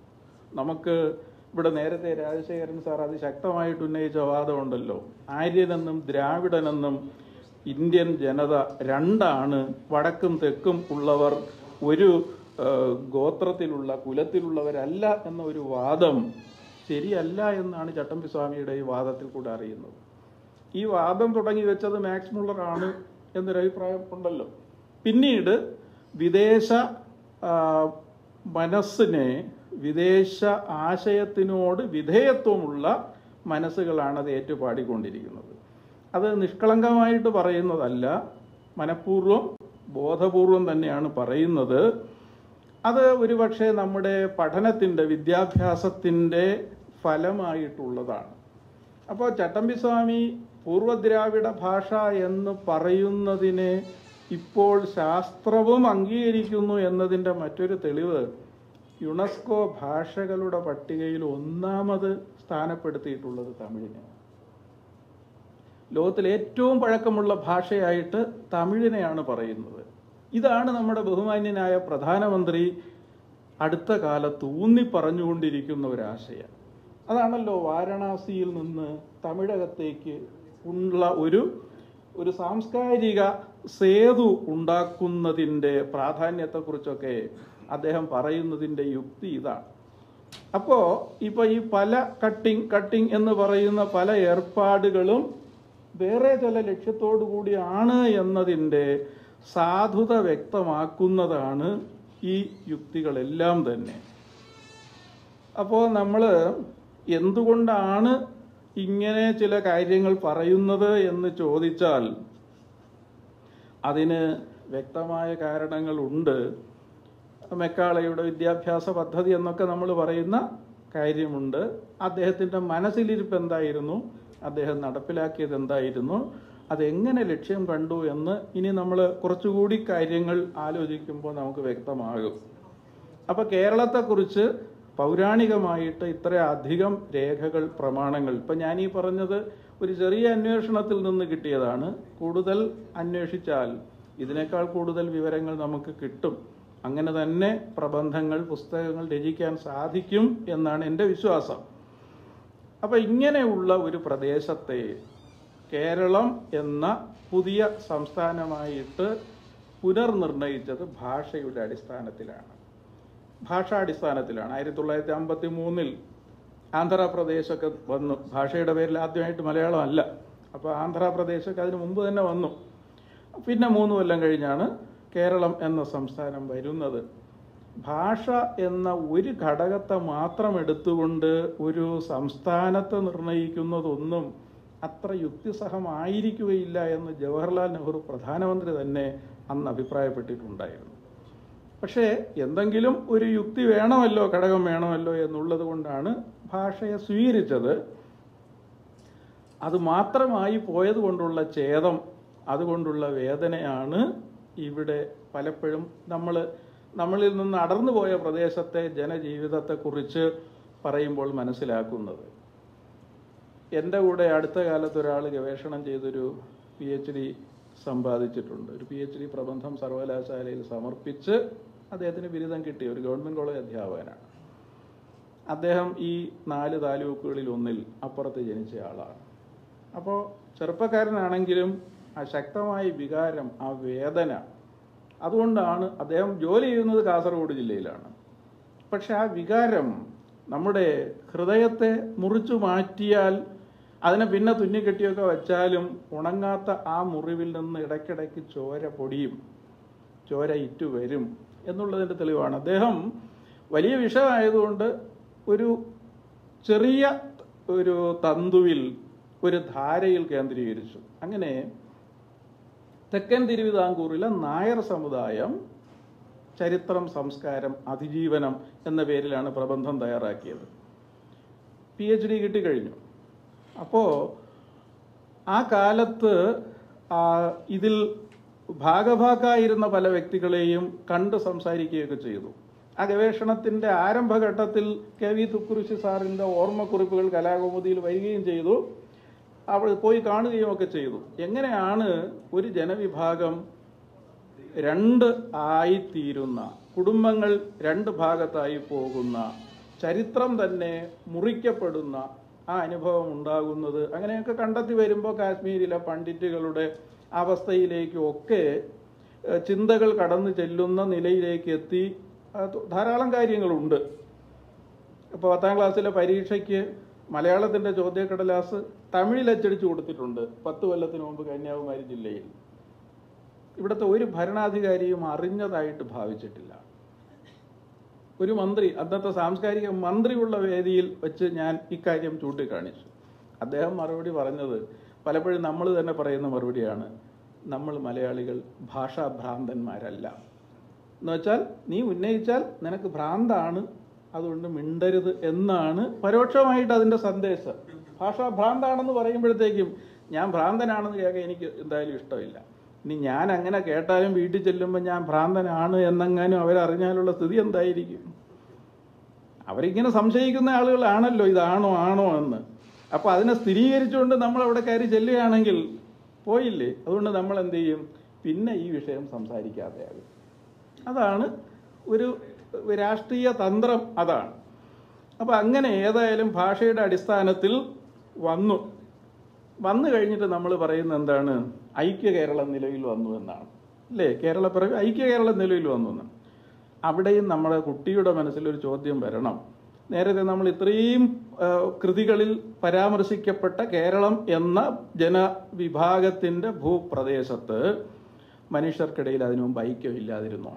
നമുക്ക് ഇവിടെ നേരത്തെ രാജശേഖരൻ സാർ അതിശക്തമായിട്ട് ഉന്നയിച്ച വാദമുണ്ടല്ലോ ആര്യനെന്നും ദ്രാവിഡനെന്നും ഇന്ത്യൻ ജനത രണ്ടാണ് വടക്കും തെക്കും ഉള്ളവർ ഒരു ഏഹ്, ഗോത്രത്തിലുള്ള കുലത്തിലുള്ളവരല്ല എന്ന ഒരു വാദം ശരിയല്ല എന്നാണ് ചട്ടമ്പി സ്വാമിയുടെ ഈ വാദത്തിൽ കൂടെ അറിയുന്നത് ഈ വാദം തുടങ്ങി വെച്ചത് മാക്സ് മുള്ളർ ആണ് എന്നൊരു അഭിപ്രായം ഉണ്ടല്ലോ പിന്നീട് വിദേശ ആ, മനസ്സിനെ വിദേശ ആശയത്തിനോട് വിധേയത്വമുള്ള മനസ്സുകളാണ് അത് ഏറ്റുപാടിക്കൊണ്ടിരിക്കുന്നത് അത് നിഷ്കളങ്കമായിട്ട് പറയുന്നതല്ല മനഃപൂർവ്വം ബോധപൂർവം തന്നെയാണ് പറയുന്നത് അത് ഒരുപക്ഷെ നമ്മുടെ പഠനത്തിൻ്റെ വിദ്യാഭ്യാസത്തിൻ്റെ ഫലമായിട്ടുള്ളതാണ് അപ്പോൾ ചട്ടമ്പിസ്വാമി പൂർവദ്രാവിഡ ഭാഷ എന്ന് പറയുന്നതിനെ ഇപ്പോൾ ശാസ്ത്രവും അംഗീകരിക്കുന്നു എന്നതിൻ്റെ മറ്റൊരു തെളിവ് യുനെസ്കോ ഭാഷകളുടെ പട്ടികയിൽ ഒന്നാമത് സ്ഥാനപ്പെടുത്തിയിട്ടുള്ളത് തമിഴിനെ ലോകത്തിൽ ഏറ്റവും പഴക്കമുള്ള ഭാഷയായിട്ട് തമിഴിനെയാണ് പറയുന്നത് ഇതാണ് നമ്മുടെ ബഹുമാന്യനായ പ്രധാനമന്ത്രി അടുത്ത കാലത്ത് ഊന്നി പറഞ്ഞുകൊണ്ടിരിക്കുന്ന ഒരാശയം അതാണല്ലോ വാരണാസിയിൽ നിന്ന് തമിഴകത്തേക്ക് ഉള്ള ഒരു ഒരു സാംസ്കാരിക സേതു ഉണ്ടാക്കുന്നതിൻ്റെ പ്രാധാന്യത്തെക്കുറിച്ചൊക്കെ അദ്ദേഹം പറയുന്നതിൻ്റെ യുക്തി ഇതാണ് അപ്പോൾ ഇപ്പോൾ ഈ പല കട്ടിങ് കട്ടിങ് എന്ന് പറയുന്ന പല ഏർപ്പാടുകളും വേറെ ചില ലക്ഷ്യത്തോടു കൂടിയാണ് എന്നതിൻ്റെ സാധുത വ്യക്തമാക്കുന്നതാണ് ഈ യുക്തികളെല്ലാം തന്നെ അപ്പോൾ നമ്മൾ എന്തുകൊണ്ടാണ് ഇങ്ങനെ ചില കാര്യങ്ങൾ പറയുന്നത് എന്ന് ചോദിച്ചാൽ അതിന് വ്യക്തമായ കാരണങ്ങളുണ്ട് മെക്കാളയുടെ വിദ്യാഭ്യാസ പദ്ധതി എന്നൊക്കെ നമ്മൾ പറയുന്ന കാര്യമുണ്ട് അദ്ദേഹത്തിൻ്റെ മനസ്സിലിരിപ്പ് എന്തായിരുന്നു അദ്ദേഹം നടപ്പിലാക്കിയത് എന്തായിരുന്നു അതെങ്ങനെ ലക്ഷ്യം കണ്ടു എന്ന് ഇനി നമ്മൾ കുറച്ചുകൂടി കാര്യങ്ങൾ ആലോചിക്കുമ്പോൾ നമുക്ക് വ്യക്തമാകും അപ്പോൾ കേരളത്തെക്കുറിച്ച് പൗരാണികമായിട്ട് ഇത്രയധികം രേഖകൾ പ്രമാണങ്ങൾ ഇപ്പം ഞാൻ ഈ പറഞ്ഞത് ഒരു ചെറിയ അന്വേഷണത്തിൽ നിന്ന് കിട്ടിയതാണ് കൂടുതൽ അന്വേഷിച്ചാൽ ഇതിനേക്കാൾ കൂടുതൽ വിവരങ്ങൾ നമുക്ക് കിട്ടും അങ്ങനെ തന്നെ പ്രബന്ധങ്ങൾ പുസ്തകങ്ങൾ രചിക്കാൻ സാധിക്കും എന്നാണ് എൻ്റെ വിശ്വാസം അപ്പം ഇങ്ങനെയുള്ള ഒരു പ്രദേശത്തെ കേരളം എന്ന പുതിയ സംസ്ഥാനമായിട്ട് പുനർനിർണയിച്ചത് ഭാഷയുടെ അടിസ്ഥാനത്തിലാണ് ഭാഷാടിസ്ഥാനത്തിലാണ് ആയിരത്തി തൊള്ളായിരത്തി അമ്പത്തി മൂന്നിൽ ആന്ധ്രാപ്രദേശൊക്കെ വന്നു ഭാഷയുടെ പേരിൽ ആദ്യമായിട്ട് മലയാളം അല്ല അപ്പോൾ ആന്ധ്രാപ്രദേശൊക്കെ അതിന് മുമ്പ് തന്നെ വന്നു പിന്നെ മൂന്ന് കൊല്ലം കഴിഞ്ഞാണ് കേരളം എന്ന സംസ്ഥാനം വരുന്നത് ഭാഷ എന്ന ഒരു ഘടകത്തെ മാത്രം എടുത്തുകൊണ്ട് ഒരു സംസ്ഥാനത്തെ നിർണയിക്കുന്നതൊന്നും അത്ര യുക്തിസഹമായിരിക്കുകയില്ല എന്ന് ജവഹർലാൽ നെഹ്റു പ്രധാനമന്ത്രി തന്നെ അന്ന് അഭിപ്രായപ്പെട്ടിട്ടുണ്ടായിരുന്നു പക്ഷേ എന്തെങ്കിലും ഒരു യുക്തി വേണമല്ലോ ഘടകം വേണമല്ലോ എന്നുള്ളത് കൊണ്ടാണ് ഭാഷയെ സ്വീകരിച്ചത് അത് മാത്രമായി പോയത് കൊണ്ടുള്ള ഛേദം അതുകൊണ്ടുള്ള വേദനയാണ് ഇവിടെ പലപ്പോഴും നമ്മൾ നമ്മളിൽ നിന്ന് അടർന്നു പോയ പ്രദേശത്തെ ജനജീവിതത്തെക്കുറിച്ച് പറയുമ്പോൾ മനസ്സിലാക്കുന്നത് എൻ്റെ കൂടെ അടുത്ത കാലത്ത് ഒരാൾ ഗവേഷണം ചെയ്തൊരു പി എച്ച് ഡി സമ്പാദിച്ചിട്ടുണ്ട് ഒരു പി എച്ച് ഡി പ്രബന്ധം സർവകലാശാലയിൽ സമർപ്പിച്ച് അദ്ദേഹത്തിന് ബിരുദം കിട്ടിയ ഒരു ഗവൺമെൻറ് കോളേജ് അധ്യാപകനാണ് അദ്ദേഹം ഈ നാല് താലൂക്കുകളിൽ ഒന്നിൽ അപ്പുറത്ത് ജനിച്ച ആളാണ് അപ്പോൾ ചെറുപ്പക്കാരനാണെങ്കിലും ആ ശക്തമായ വികാരം ആ വേദന അതുകൊണ്ടാണ് അദ്ദേഹം ജോലി ചെയ്യുന്നത് കാസർഗോഡ് ജില്ലയിലാണ് പക്ഷെ ആ വികാരം നമ്മുടെ ഹൃദയത്തെ മുറിച്ചു മാറ്റിയാൽ അതിനെ പിന്നെ തുന്നിക്കെട്ടിയൊക്കെ വെച്ചാലും ഉണങ്ങാത്ത ആ മുറിവിൽ നിന്ന് ഇടയ്ക്കിടയ്ക്ക് ചോര പൊടിയും ചോര ഇറ്റു വരും എന്നുള്ളതിൻ്റെ തെളിവാണ് അദ്ദേഹം വലിയ വിഷയമായതുകൊണ്ട് ഒരു ചെറിയ ഒരു തന്തുവിൽ ഒരു ധാരയിൽ കേന്ദ്രീകരിച്ചു അങ്ങനെ തെക്കൻ തിരുവിതാംകൂറിലെ നായർ സമുദായം ചരിത്രം സംസ്കാരം അതിജീവനം എന്ന പേരിലാണ് പ്രബന്ധം തയ്യാറാക്കിയത് പി എച്ച് ഡി കിട്ടിക്കഴിഞ്ഞു അപ്പോൾ ആ കാലത്ത് ആ, ഇതിൽ ഭാഗഭാക്കായിരുന്ന പല വ്യക്തികളെയും കണ്ട് സംസാരിക്കുകയൊക്കെ ചെയ്തു ആ ഗവേഷണത്തിൻ്റെ ആരംഭഘട്ടത്തിൽ കെ വി തുക്കുറിശി സാറിൻ്റെ ഓർമ്മക്കുറിപ്പുകൾ കലാകൗമുദിയിൽ വരികയും ചെയ്തു അവൾ പോയി കാണുകയും ഒക്കെ ചെയ്തു എങ്ങനെയാണ് ഒരു ജനവിഭാഗം രണ്ട് ആയിത്തീരുന്ന കുടുംബങ്ങൾ രണ്ട് ഭാഗത്തായി പോകുന്ന ചരിത്രം തന്നെ മുറിക്കപ്പെടുന്ന ആ അനുഭവം ഉണ്ടാകുന്നത് അങ്ങനെയൊക്കെ കണ്ടെത്തി വരുമ്പോൾ കാശ്മീരിലെ പണ്ഡിറ്റുകളുടെ അവസ്ഥയിലേക്കും ഒക്കെ ഏഹ്, ചിന്തകൾ കടന്നു ചെല്ലുന്ന നിലയിലേക്ക് എത്തി അത് ധാരാളം കാര്യങ്ങളുണ്ട് ഇപ്പോൾ പത്താം ക്ലാസ്സിലെ പരീക്ഷയ്ക്ക് മലയാളത്തിൻ്റെ ചോദ്യക്കടലാസ് തമിഴിൽ അച്ചടിച്ചു കൊടുത്തിട്ടുണ്ട് പത്ത് കൊല്ലത്തിന് മുമ്പ് കന്യാകുമാരി ജില്ലയിൽ ഇവിടുത്തെ ഒരു ഭരണാധികാരിയും അറിഞ്ഞതായിട്ട് ഭാവിച്ചിട്ടില്ല ഒരു മന്ത്രി അന്നത്തെ സാംസ്കാരിക മന്ത്രിയുള്ള വേദിയിൽ വെച്ച് ഞാൻ ഇക്കാര്യം ചൂണ്ടിക്കാണിച്ചു അദ്ദേഹം മറുപടി പറഞ്ഞത് പലപ്പോഴും നമ്മൾ തന്നെ പറയുന്ന മറുപടിയാണ് നമ്മൾ മലയാളികൾ ഭാഷാഭ്രാന്തന്മാരല്ല എന്ന് വെച്ചാൽ നീ ഉന്നയിച്ചാൽ നിനക്ക് ഭ്രാന്താണ് അതുകൊണ്ട് മിണ്ടരുത് എന്നാണ് പരോക്ഷമായിട്ട് അതിൻ്റെ സന്ദേശം ഭാഷാ ഭ്രാന്താണെന്ന് പറയുമ്പോഴത്തേക്കും ഞാൻ ഭ്രാന്തനാണെന്ന് കേൾക്കാൻ എനിക്ക് എന്തായാലും ഇഷ്ടമില്ല ഇനി ഞാൻ അങ്ങനെ കേട്ടാലും വീട്ടിൽ ചെല്ലുമ്പോൾ ഞാൻ ഭ്രാന്തനാണ് എന്നെങ്ങാനും അവരറിഞ്ഞാലുള്ള സ്ഥിതി എന്തായിരിക്കും അവരിങ്ങനെ സംശയിക്കുന്ന ആളുകളാണല്ലോ ഇതാണോ ആണോ എന്ന് അപ്പോൾ അതിനെ സ്ഥിരീകരിച്ചുകൊണ്ട് നമ്മൾ അവിടെ കയറി ചെല്ലുകയാണെങ്കിൽ പോയില്ലേ അതുകൊണ്ട് നമ്മൾ എന്ത് ചെയ്യും പിന്നെ ഈ വിഷയം സംസാരിക്കാതെയാകും അതാണ് ഒരു രാഷ്ട്രീയ തന്ത്രം അതാണ് അപ്പോൾ അങ്ങനെ ഏതായാലും ഭാഷയുടെ അടിസ്ഥാനത്തിൽ വന്നു വന്നു കഴിഞ്ഞിട്ട് നമ്മൾ പറയുന്നത് എന്താണ് ഐക്യ കേരളം നിലവിൽ വന്നു എന്നാണ് അല്ലേ കേരള പിറവി ഐക്യ കേരളം നിലവിൽ വന്നു എന്ന് അവിടെയും നമ്മുടെ കുട്ടിയുടെ മനസ്സിലൊരു ചോദ്യം വരണം നേരത്തെ നമ്മൾ ഇത്രയും ആ, കൃതികളിൽ പരാമർശിക്കപ്പെട്ട കേരളം എന്ന ജനവിഭാഗത്തിൻ്റെ ഭൂപ്രദേശത്ത് മനുഷ്യർക്കിടയിൽ അതിനു മുമ്പ് ഐക്യമില്ലാതിരുന്നോ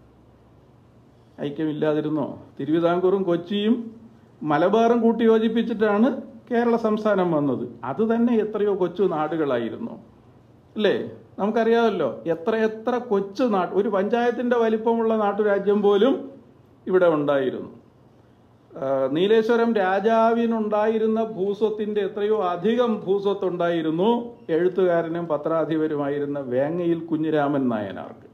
ഐക്യമില്ലാതിരുന്നോ തിരുവിതാംകൂറും കൊച്ചിയും മലബാറും കൂട്ടി യോജിപ്പിച്ചിട്ടാണ് കേരള സംസ്ഥാനം വന്നത് അത് തന്നെ എത്രയോ കൊച്ചു നാടുകളായിരുന്നു അല്ലേ നമുക്കറിയാമല്ലോ എത്ര എത്ര കൊച്ചു നാട്ട് ഒരു പഞ്ചായത്തിന്റെ വലിപ്പമുള്ള നാട്ടുരാജ്യം പോലും ഇവിടെ ഉണ്ടായിരുന്നു ആ, നീലേശ്വരം രാജാവിനുണ്ടായിരുന്ന ഭൂസ്വത്തിന്റെ എത്രയോ അധികം ഭൂസ്വത്തുണ്ടായിരുന്നു എഴുത്തുകാരനും പത്രാധിപരുമായിരുന്ന വേങ്ങയിൽ കുഞ്ഞിരാമൻ നായനാർക്ക്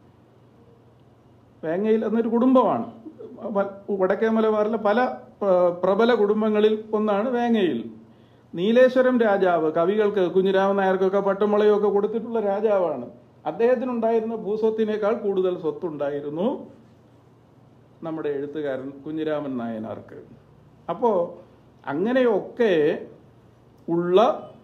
വേങ്ങയിൽ എന്നൊരു കുടുംബമാണ് വ- വടക്കേ മലബാറിലെ പല പ്ര- പ്രബല കുടുംബങ്ങളിൽ ഒന്നാണ് വേങ്ങയിൽ നീലേശ്വരം രാജാവ് കവികൾക്ക് കുഞ്ഞിരാമൻ നായർക്കൊക്കെ പട്ടുമുളയൊക്കെ കൊടുത്തിട്ടുള്ള രാജാവാണ് അദ്ദേഹത്തിനുണ്ടായിരുന്ന ഭൂസ്വത്തിനേക്കാൾ കൂടുതൽ സ്വത്തുണ്ടായിരുന്നു നമ്മുടെ എഴുത്തുകാരൻ കുഞ്ഞിരാമൻ നായനാർക്ക് അപ്പോൾ അങ്ങനെയൊക്കെ ഉള്ള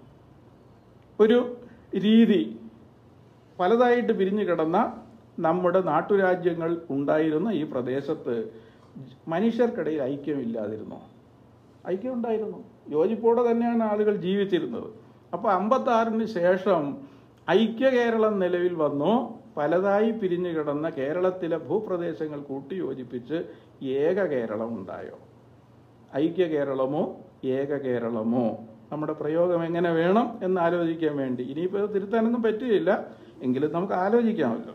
ഒരു രീതി പലതായിട്ട് പിരിഞ്ഞു കിടന്ന നമ്മുടെ നാട്ടുരാജ്യങ്ങൾ ഉണ്ടായിരുന്ന ഈ പ്രദേശത്ത് മനുഷ്യർക്കിടയിൽ ഐക്യമില്ലാതിരുന്നു ഐക്യം ഉണ്ടായിരുന്നു യോജിപ്പോടെ തന്നെയാണ് ആളുകൾ ജീവിച്ചിരുന്നത് അപ്പോൾ അമ്പത്താറിന് ശേഷം ഐക്യ കേരളം നിലവിൽ വന്നു പലതായി പിരിഞ്ഞു കിടന്ന കേരളത്തിലെ ഭൂപ്രദേശങ്ങൾ കൂട്ടി യോജിപ്പിച്ച് ഏക കേരളം ഉണ്ടായോ ഐക്യ കേരളമോ ഏക കേരളമോ നമ്മുടെ പ്രയോഗം എങ്ങനെ വേണം എന്ന് ആലോചിക്കാൻ വേണ്ടി ഇനിയിപ്പോൾ തിരുത്താനൊന്നും പറ്റുകയില്ല എങ്കിലും നമുക്ക് ആലോചിക്കാമല്ലോ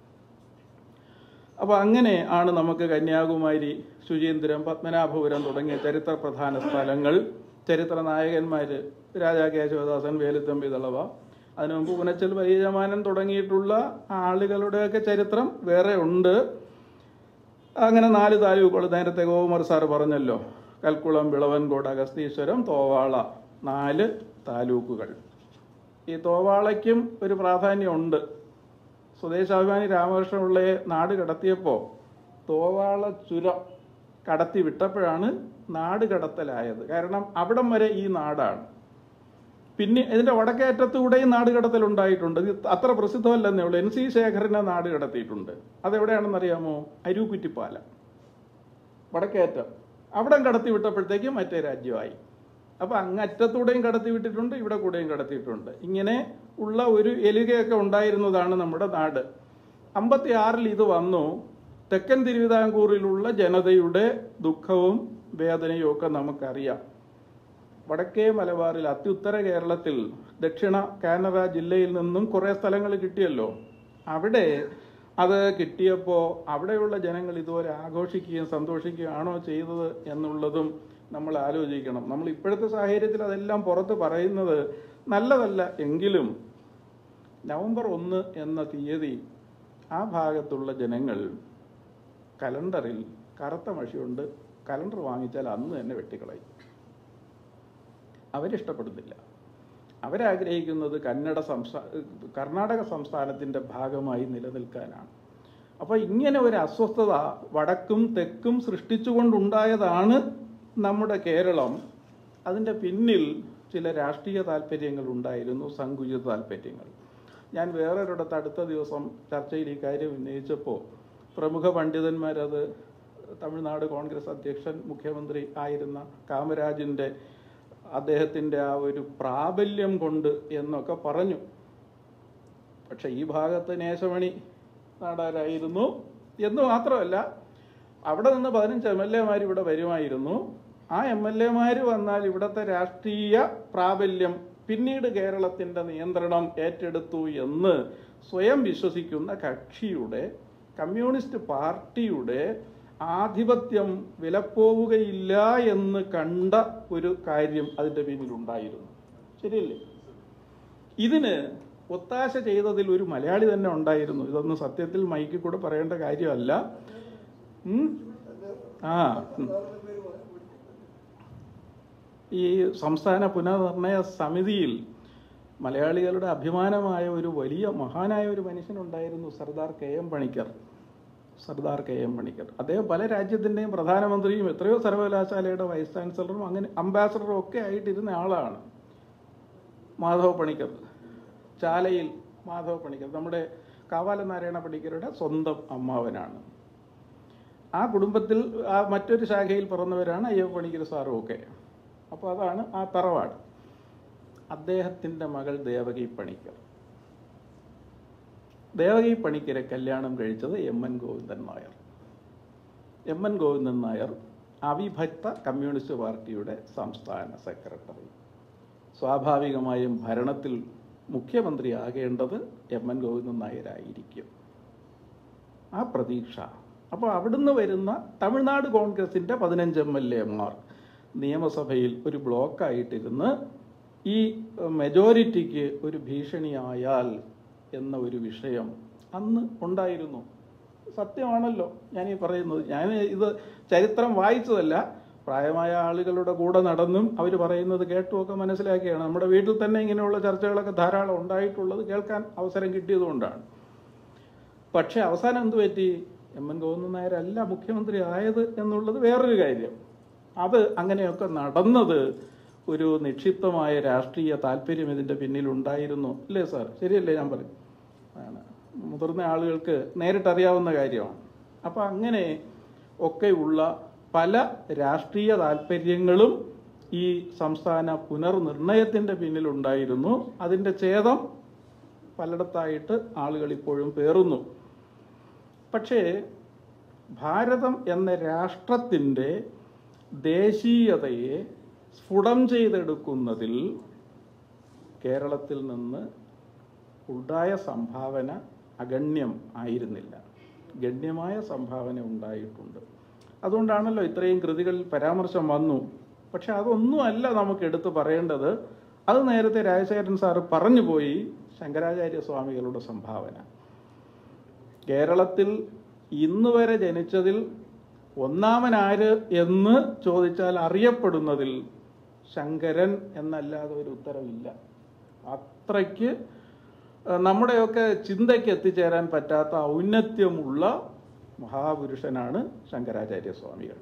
അപ്പോൾ അങ്ങനെ ആണ് നമുക്ക് കന്യാകുമാരി ശുചീന്ദ്രം പത്മനാഭപുരം തുടങ്ങിയ ചരിത്ര പ്രധാന സ്ഥലങ്ങൾ ചരിത്ര നായകന്മാർ രാജാ കേശവദാസൻ വേലുത്തമ്പി തളവ അതിനു മുമ്പ് പുനച്ചൽ പരിചയമാനൻ തുടങ്ങിയിട്ടുള്ള ആളുകളുടെയൊക്കെ ചരിത്രം വേറെ ഉണ്ട് അങ്ങനെ നാല് താലൂക്കുകൾ നേരത്തെ ഗോകുമാർ സാർ പറഞ്ഞല്ലോ കൽക്കുളം വിളവൻകോട് അഗസ്തീശ്വരം തോവാള നാല് താലൂക്കുകൾ ഈ തോവാളയ്ക്കും ഒരു പ്രാധാന്യമുണ്ട് സ്വദേശാഭിമാനി രാമകൃഷ്ണപിള്ളയെ നാട് കടത്തിയപ്പോൾ തോവാള ചുരം കടത്തി വിട്ടപ്പോഴാണ് നാട് കടത്തലായത് കാരണം അവിടം വരെ ഈ നാടാണ് പിന്നെ ഇതിന്റെ വടക്കേ അറ്റത്തൂടെയും നാട് കടത്തൽ ഉണ്ടായിട്ടുണ്ട് ഇത് അത്ര പ്രസിദ്ധമല്ലെന്നേ ഉള്ളൂ എൻ സി ശേഖരനെ നാട് കടത്തിയിട്ടുണ്ട് അതെവിടെയാണെന്ന് അറിയാമോ അരൂക്കുറ്റിപ്പാലം വടക്കേറ്റം അവിടം കടത്തി വിട്ടപ്പോഴത്തേക്കും മറ്റേ രാജ്യമായി അപ്പൊ അങ്ങറ്റത്തൂടെയും കടത്തി വിട്ടിട്ടുണ്ട് ഇവിടെ കൂടെയും കടത്തിയിട്ടുണ്ട് ഇങ്ങനെ ഉള്ള ഒരു എലുകയൊക്കെ ഉണ്ടായിരുന്നതാണ് നമ്മുടെ നാട് അമ്പത്തി ആറിൽ ഇത് വന്നു തെക്കൻ തിരുവിതാംകൂറിലുള്ള ജനതയുടെ ദുഃഖവും വേദനയും ഒക്കെ നമുക്കറിയാം വടക്കേ മലബാറിൽ അത്യുത്തര കേരളത്തിൽ ദക്ഷിണ കാനറ ജില്ലയിൽ നിന്നും കുറേ സ്ഥലങ്ങൾ കിട്ടിയല്ലോ അവിടെ അത് കിട്ടിയപ്പോൾ അവിടെയുള്ള ജനങ്ങൾ ഇതുപോലെ ആഘോഷിക്കുകയും സന്തോഷിക്കുകയാണോ ചെയ്തത് എന്നുള്ളതും നമ്മൾ ആലോചിക്കണം നമ്മൾ ഇപ്പോഴത്തെ സാഹചര്യത്തിൽ അതെല്ലാം പുറത്ത് പറയുന്നത് നല്ലതല്ല എങ്കിലും നവംബർ ഒന്ന് എന്ന തീയതി ആ ഭാഗത്തുള്ള ജനങ്ങൾ കലണ്ടറിൽ കറുത്ത മഷി കൊണ്ട് കലണ്ടർ വാങ്ങിച്ചാൽ അന്ന് തന്നെ വെട്ടിക്കളയും അവരിഷ്ടപ്പെടുന്നില്ല അവരാഗ്രഹിക്കുന്നത് കന്നഡ സംസ്ഥാന കർണാടക സംസ്ഥാനത്തിൻ്റെ ഭാഗമായി നിലനിൽക്കാനാണ് അപ്പോൾ ഇങ്ങനെ ഒരു അസ്വസ്ഥത വടക്കും തെക്കും സൃഷ്ടിച്ചുകൊണ്ടുണ്ടായതാണ് നമ്മുടെ കേരളം അതിൻ്റെ പിന്നിൽ ചില രാഷ്ട്രീയ താല്പര്യങ്ങൾ ഉണ്ടായിരുന്നു സങ്കുചിത താല്പര്യങ്ങൾ ഞാൻ വേറൊരിടത്ത് അടുത്ത ദിവസം ചർച്ചയിൽ ഈ കാര്യം ഉന്നയിച്ചപ്പോൾ പ്രമുഖ പണ്ഡിതന്മാരത് തമിഴ്നാട് കോൺഗ്രസ് അധ്യക്ഷൻ മുഖ്യമന്ത്രി ആയിരുന്ന കാമരാജിൻ്റെ അദ്ദേഹത്തിൻ്റെ ആ ഒരു പ്രാബല്യം കൊണ്ട് എന്നൊക്കെ പറഞ്ഞു പക്ഷെ ഈ ഭാഗത്ത് നേശമണി നാടാരായിരുന്നു എന്ന് മാത്രമല്ല അവിടെ നിന്ന് പതിനഞ്ച് എം എൽ എമാർ ഇവിടെ വരുമായിരുന്നു ആ എം എൽ എമാർ വന്നാൽ ഇവിടുത്തെ രാഷ്ട്രീയ പ്രാബല്യം പിന്നീട് കേരളത്തിൻ്റെ നിയന്ത്രണം ഏറ്റെടുത്തു എന്ന് സ്വയം വിശ്വസിക്കുന്ന കക്ഷിയുടെ കമ്മ്യൂണിസ്റ്റ് പാർട്ടിയുടെ ആധിപത്യം വിലപ്പോവുകയില്ല എന്ന് കണ്ട ഒരു കാര്യം അതിൻ്റെ പിന്നിലുണ്ടായിരുന്നു ശരിയല്ലേ ഇതിന് ഒത്താശ ചെയ്തതിൽ ഒരു മലയാളി തന്നെ ഉണ്ടായിരുന്നു ഇതൊന്നും സത്യത്തിൽ മൈക്കിൽ കൂടെ പറയേണ്ട കാര്യമല്ല ഉം? ആ ഉം. ഈ സംസ്ഥാന പുനർനിർണയ സമിതിയിൽ മലയാളികളുടെ അഭിമാനമായ ഒരു വലിയ മഹാനായ ഒരു മനുഷ്യനുണ്ടായിരുന്നു Sardar K M Panikkar Sardar K M Panikkar അദ്ദേഹം പല രാജ്യത്തിൻ്റെയും പ്രധാനമന്ത്രിയും എത്രയോ സർവകലാശാലയുടെ വൈസ് ചാൻസലറും അങ്ങനെ അംബാസഡറും ഒക്കെ ആയിട്ടിരുന്ന ആളാണ് മാധവ പണിക്കർ ചാലയിൽ മാധവ പണിക്കർ നമ്മുടെ കാവാല നാരായണ പണിക്കരുടെ സ്വന്തം അമ്മാവനാണ് ആ കുടുംബത്തിൽ ആ മറ്റൊരു ശാഖയിൽ പിറന്നവരാണ് അയ്യപ്പ പണിക്കർ സാറും ഒക്കെ അപ്പോൾ അതാണ് ആ തറവാട് അദ്ദേഹത്തിൻ്റെ മകൾ ദേവകി പണിക്കർ ദേവകി പണിക്കരെ കല്യാണം കഴിച്ചത് M N Govindan Nair M N Govindan Nair അവിഭക്ത കമ്മ്യൂണിസ്റ്റ് പാർട്ടിയുടെ സംസ്ഥാന സെക്രട്ടറി സ്വാഭാവികമായും ഭരണത്തിൽ മുഖ്യമന്ത്രിയാകേണ്ടത് എം എൻ ഗോവിന്ദൻ നായരായിരിക്കും ആ പ്രതീക്ഷ അപ്പോൾ അവിടുന്ന് വരുന്ന തമിഴ്നാട് കോൺഗ്രസിൻ്റെ പതിനഞ്ച് എം എൽ എമാർ നിയമസഭയിൽ ഒരു ബ്ലോക്കായിട്ടിരുന്ന് ഈ മെജോറിറ്റിക്ക് ഒരു ഭീഷണിയായാൽ എന്ന ഒരു വിഷയം അന്ന് ഉണ്ടായിരുന്നു സത്യമാണല്ലോ ഞാൻ ഈ പറയുന്നത് ഞാൻ ഇത് ചരിത്രം വായിച്ചതല്ല പ്രായമായ ആളുകളുടെ കൂടെ നടന്നും അവർ പറയുന്നത് കേട്ടുമൊക്കെ മനസ്സിലാക്കിയാണ് നമ്മുടെ വീട്ടിൽ തന്നെ ഇങ്ങനെയുള്ള ചർച്ചകളൊക്കെ ധാരാളം ഉണ്ടായിട്ടുള്ളത് കേൾക്കാൻ അവസരം കിട്ടിയതുകൊണ്ടാണ് പക്ഷേ അവസാനം എന്ത് പറ്റി എം എൻ ഗോവിന്ദൻ നായരല്ല മുഖ്യമന്ത്രി ആയത് എന്നുള്ളത് വേറൊരു കാര്യം അത് അങ്ങനെയൊക്കെ നടന്നത് ഒരു നിക്ഷിപ്തമായ രാഷ്ട്രീയ താല്പര്യം ഇതിൻ്റെ പിന്നിലുണ്ടായിരുന്നു അല്ലേ സാർ ശരിയല്ലേ ഞാൻ പറയും ആണ് മുതിർന്ന ആളുകൾക്ക് നേരിട്ടറിയാവുന്ന കാര്യമാണ് അപ്പം അങ്ങനെ ഒക്കെയുള്ള പല രാഷ്ട്രീയ താല്പര്യങ്ങളും ഈ സംസ്ഥാന പുനർനിർണയത്തിൻ്റെ പിന്നിലുണ്ടായിരുന്നു അതിൻ്റെ ഛേദം പലയിടത്തായിട്ട് ആളുകൾ ഇപ്പോഴും പേറുന്നു പക്ഷേ ഭാരതം എന്ന രാഷ്ട്രത്തിൻ്റെ ദേശീയതയെ സ്ഫുടം ചെയ്തെടുക്കുന്നതിൽ കേരളത്തിൽ നിന്ന് ഉണ്ടായ സംഭാവന അഗണ്യം ആയിരുന്നില്ല ഗണ്യമായ സംഭാവന ഉണ്ടായിട്ടുണ്ട് അതുകൊണ്ടാണല്ലോ ഇത്രയും കൃതികളിൽ പരാമർശം വന്നു പക്ഷെ അതൊന്നുമല്ല നമുക്ക് എടുത്തു പറയേണ്ടത് അത് നേരത്തെ രാജശേഖരൻ സാറ് പറഞ്ഞു പോയി ശങ്കരാചാര്യ സ്വാമികളുടെ സംഭാവന കേരളത്തിൽ ഇന്ന് വരെ ജനിച്ചതിൽ ഒന്നാമനാര് എന്ന് ചോദിച്ചാൽ അറിയപ്പെടുന്നതിൽ ശങ്കരൻ എന്നല്ലാതെ ഒരു ഉത്തരവില്ല അത്രയ്ക്ക് ഏഹ്, നമ്മുടെയൊക്കെ ചിന്തയ്ക്ക് എത്തിച്ചേരാൻ പറ്റാത്ത ഔന്നത്യമുള്ള മഹാപുരുഷനാണ് ശങ്കരാചാര്യ സ്വാമികൾ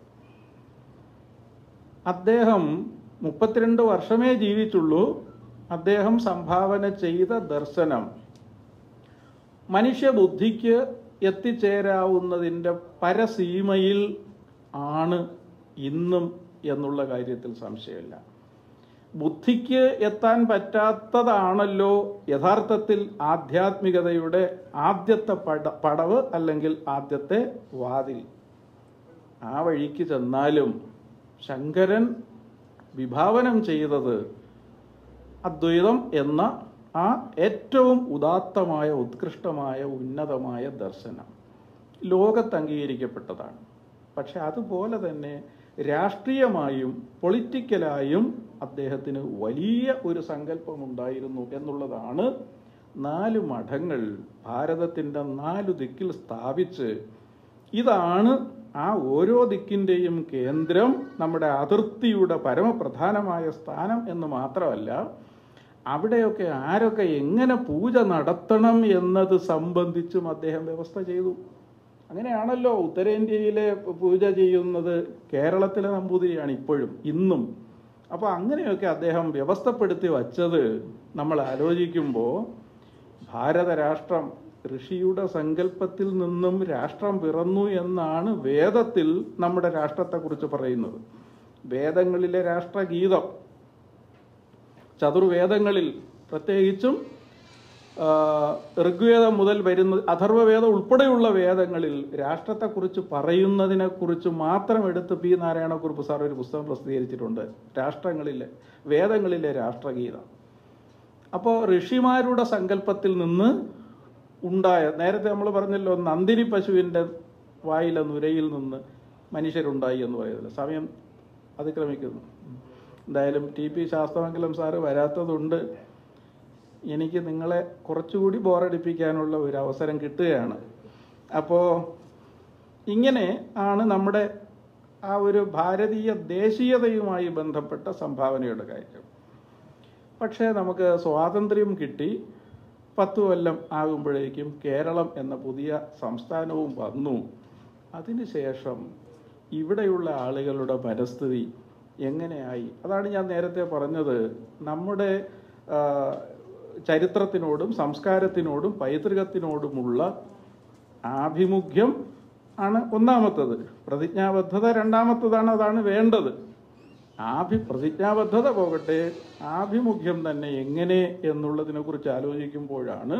അദ്ദേഹം മുപ്പത്തിരണ്ട് വർഷമേ ജീവിച്ചുള്ളൂ അദ്ദേഹം സംഭാവന ചെയ്ത ദർശനം മനുഷ്യബുദ്ധിക്ക് എത്തിച്ചേരാവുന്നതിന്റെ പരസീമയിൽ ആണ് ഇന്നും എന്നുള്ള കാര്യത്തിൽ സംശയമില്ല ബുദ്ധിക്ക് എത്താൻ പറ്റാത്തതാണല്ലോ യഥാർത്ഥത്തിൽ ആധ്യാത്മികതയുടെ ആദ്യത്തെ പട പടവ് അല്ലെങ്കിൽ ആദ്യത്തെ വാതിൽ ആ വഴിക്ക് ചെന്നാലും ശങ്കരൻ വിഭാവനം ചെയ്തത് അദ്വൈതം എന്ന ആ ഏറ്റവും ഉദാത്തമായ ഉത്കൃഷ്ടമായ ഉന്നതമായ ദർശനം ലോകത്ത് അംഗീകരിക്കപ്പെട്ടതാണ് പക്ഷെ അതുപോലെ തന്നെ രാഷ്ട്രീയമായും പൊളിറ്റിക്കലായും അദ്ദേഹത്തിന് വലിയ ഒരു സങ്കല്പമുണ്ടായിരുന്നു എന്നുള്ളതാണ് നാല് മഠങ്ങൾ ഭാരതത്തിൻ്റെ നാലു ദിക്കിൽ സ്ഥാപിച്ച് ഇതാണ് ആ ഓരോ ദിക്കിൻ്റെയും കേന്ദ്രം നമ്മുടെ അതിർത്തിയുടെ പരമപ്രധാനമായ സ്ഥാനം എന്ന് മാത്രമല്ല അവിടെയൊക്കെ ആരൊക്കെ എങ്ങനെ പൂജ നടത്തണം എന്നത് സംബന്ധിച്ചും അദ്ദേഹം വ്യവസ്ഥ ചെയ്തു അങ്ങനെയാണല്ലോ ഉത്തരേന്ത്യയിലെ പൂജ ചെയ്യുന്നത് കേരളത്തിലെ നമ്പൂതിരിയാണ് ഇപ്പോഴും ഇന്നും അപ്പോൾ അങ്ങനെയൊക്കെ അദ്ദേഹം വ്യവസ്ഥപ്പെടുത്തി വച്ചത് നമ്മൾ ആലോചിക്കുമ്പോൾ ഭാരതരാഷ്ട്രം ഋഷിയുടെ സങ്കല്പത്തിൽ നിന്നും രാഷ്ട്രം പിറന്നു എന്നാണ് വേദത്തിൽ നമ്മുടെ രാഷ്ട്രത്തെക്കുറിച്ച് പറയുന്നത് വേദങ്ങളിലെ രാഷ്ട്രഗീതം ചതുർവേദങ്ങളിൽ പ്രത്യേകിച്ചും ആ, ഋഗ്വേദം മുതൽ വരുന്ന അഥർവവേദം ഉൾപ്പെടെയുള്ള വേദങ്ങളിൽ രാഷ്ട്രത്തെക്കുറിച്ച് പറയുന്നതിനെക്കുറിച്ച് മാത്രം എടുത്ത് പി നാരായണക്കുറുപ്പ് സാർ ഒരു പുസ്തകം പ്രസിദ്ധീകരിച്ചിട്ടുണ്ട് രാഷ്ട്രങ്ങളിലെ വേദങ്ങളിലെ രാഷ്ട്രഗീതം അപ്പോൾ ഋഷിമാരുടെ സങ്കല്പത്തിൽ നിന്ന് ഉണ്ടായ നേരത്തെ നമ്മൾ പറഞ്ഞല്ലോ നന്ദിനി പശുവിൻ്റെ വായിലെ നുരയിൽ നിന്ന് മനുഷ്യരുണ്ടായി എന്ന് പറയുന്നില്ല സമയം അതിക്രമിക്കുന്നു എന്തായാലും ടി പി ശാസ്ത്രമംഗലം സാറ് വരാത്തതുകൊണ്ട് എനിക്ക് നിങ്ങളെ കുറച്ചുകൂടി ബോറടിപ്പിക്കാനുള്ള ഒരു അവസരം കിട്ടുകയാണ് അപ്പോൾ ഇങ്ങനെ ആണ് നമ്മുടെ ആ ഒരു ഭാരതീയ ദേശീയതയുമായി ബന്ധപ്പെട്ട സംഭാവനയുടെ കാര്യം പക്ഷേ നമുക്ക് സ്വാതന്ത്ര്യം കിട്ടി പത്തു കൊല്ലം ആകുമ്പോഴേക്കും കേരളം എന്ന പുതിയ സംസ്ഥാനവും വന്നു അതിനുശേഷം ഇവിടെയുള്ള ആളുകളുടെ പരിസ്ഥിതി എങ്ങനെയായി അതാണ് ഞാൻ നേരത്തെ പറഞ്ഞത് നമ്മുടെ ആ, ചരിത്രത്തിനോടും സംസ്കാരത്തിനോടും പൈതൃകത്തിനോടുമുള്ള ആഭിമുഖ്യം ആണ് ഒന്നാമത്തത് പ്രതിജ്ഞാബദ്ധത രണ്ടാമത്തതാണ് അതാണ് വേണ്ടത് ആഭി പ്രതിജ്ഞാബദ്ധത പോകട്ടെ ആഭിമുഖ്യം തന്നെ എങ്ങനെ എന്നുള്ളതിനെ കുറിച്ച് ആലോചിക്കുമ്പോഴാണ്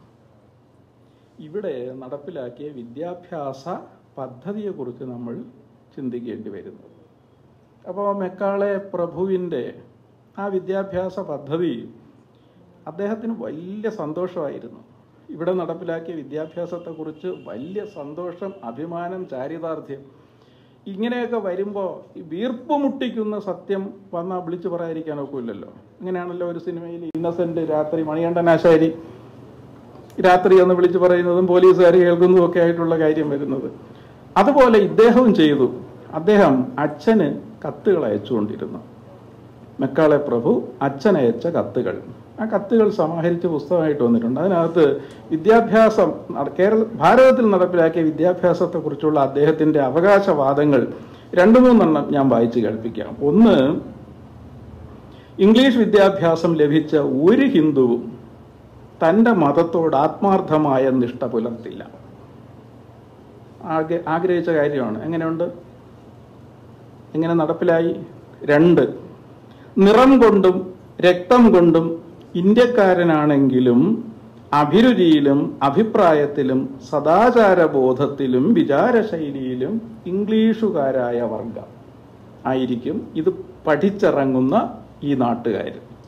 ഇവിടെ നടപ്പിലാക്കിയ വിദ്യാഭ്യാസ പദ്ധതിയെക്കുറിച്ച് നമ്മൾ ചിന്തിക്കേണ്ടി വരുന്നത് അപ്പോൾ മെക്കാളെ പ്രഭുവിൻ്റെ ആ വിദ്യാഭ്യാസ പദ്ധതി അദ്ദേഹത്തിന് വലിയ സന്തോഷമായിരുന്നു ഇവിടെ നടപ്പിലാക്കിയ വിദ്യാഭ്യാസത്തെക്കുറിച്ച് വലിയ സന്തോഷം അഭിമാനം ചാരിതാർത്ഥ്യം ഇങ്ങനെയൊക്കെ വരുമ്പോൾ ഈ വീർപ്പ് മുട്ടിക്കുന്ന സത്യം വന്നാൽ വിളിച്ചു പറയാതിരിക്കാൻ ഒക്കില്ലല്ലോ അങ്ങനെയാണല്ലോ ഒരു സിനിമയിൽ ഇന്നസെന്റ് രാത്രി മണികണ്ഠനാശാരി രാത്രി എന്ന് വിളിച്ചു പറയുന്നതും പോലീസുകാർ കേൾക്കുന്നതും ഒക്കെ ആയിട്ടുള്ള കാര്യം വരുന്നത് അതുപോലെ ഇദ്ദേഹവും ചെയ്തു അദ്ദേഹം അച്ഛന് കത്തുകൾ അയച്ചുകൊണ്ടിരുന്നു മെക്കാളെ പ്രഭു അച്ഛൻ അയച്ച കത്തുകൾ ആ കത്തുകൾ സമാഹരിച്ച് പുസ്തകമായിട്ട് വന്നിട്ടുണ്ട് അതിനകത്ത് വിദ്യാഭ്യാസം നട- കേരള ഭാരതത്തിൽ നടപ്പിലാക്കിയ വിദ്യാഭ്യാസത്തെക്കുറിച്ചുള്ള അദ്ദേഹത്തിന്റെ അവകാശവാദങ്ങൾ രണ്ടു മൂന്നെണ്ണം ഞാൻ വായിച്ചു കേൾപ്പിക്കാം ഒന്ന് ഇംഗ്ലീഷ് വിദ്യാഭ്യാസം ലഭിച്ച ഒരു ഹിന്ദുവും തന്റെ മതത്തോട് ആത്മാർത്ഥമായ നിഷ്ഠ പുലർത്തില്ല ആഗ്ര- ആഗ്രഹിച്ച കാര്യമാണ് എങ്ങനെയുണ്ട് എങ്ങനെ നടപ്പിലായി രണ്ട് നിറം കൊണ്ടും രക്തം കൊണ്ടും ഇന്ത്യക്കാരനാണെങ്കിലും അഭിരുചിയിലും അഭിപ്രായത്തിലും സദാചാരബോധത്തിലും വിചാരശൈലിയിലും ഇംഗ്ലീഷുകാരായ വർഗം ആയിരിക്കും ഇത് പഠിച്ചിറങ്ങുന്ന ഈ നാട്ടുകാർ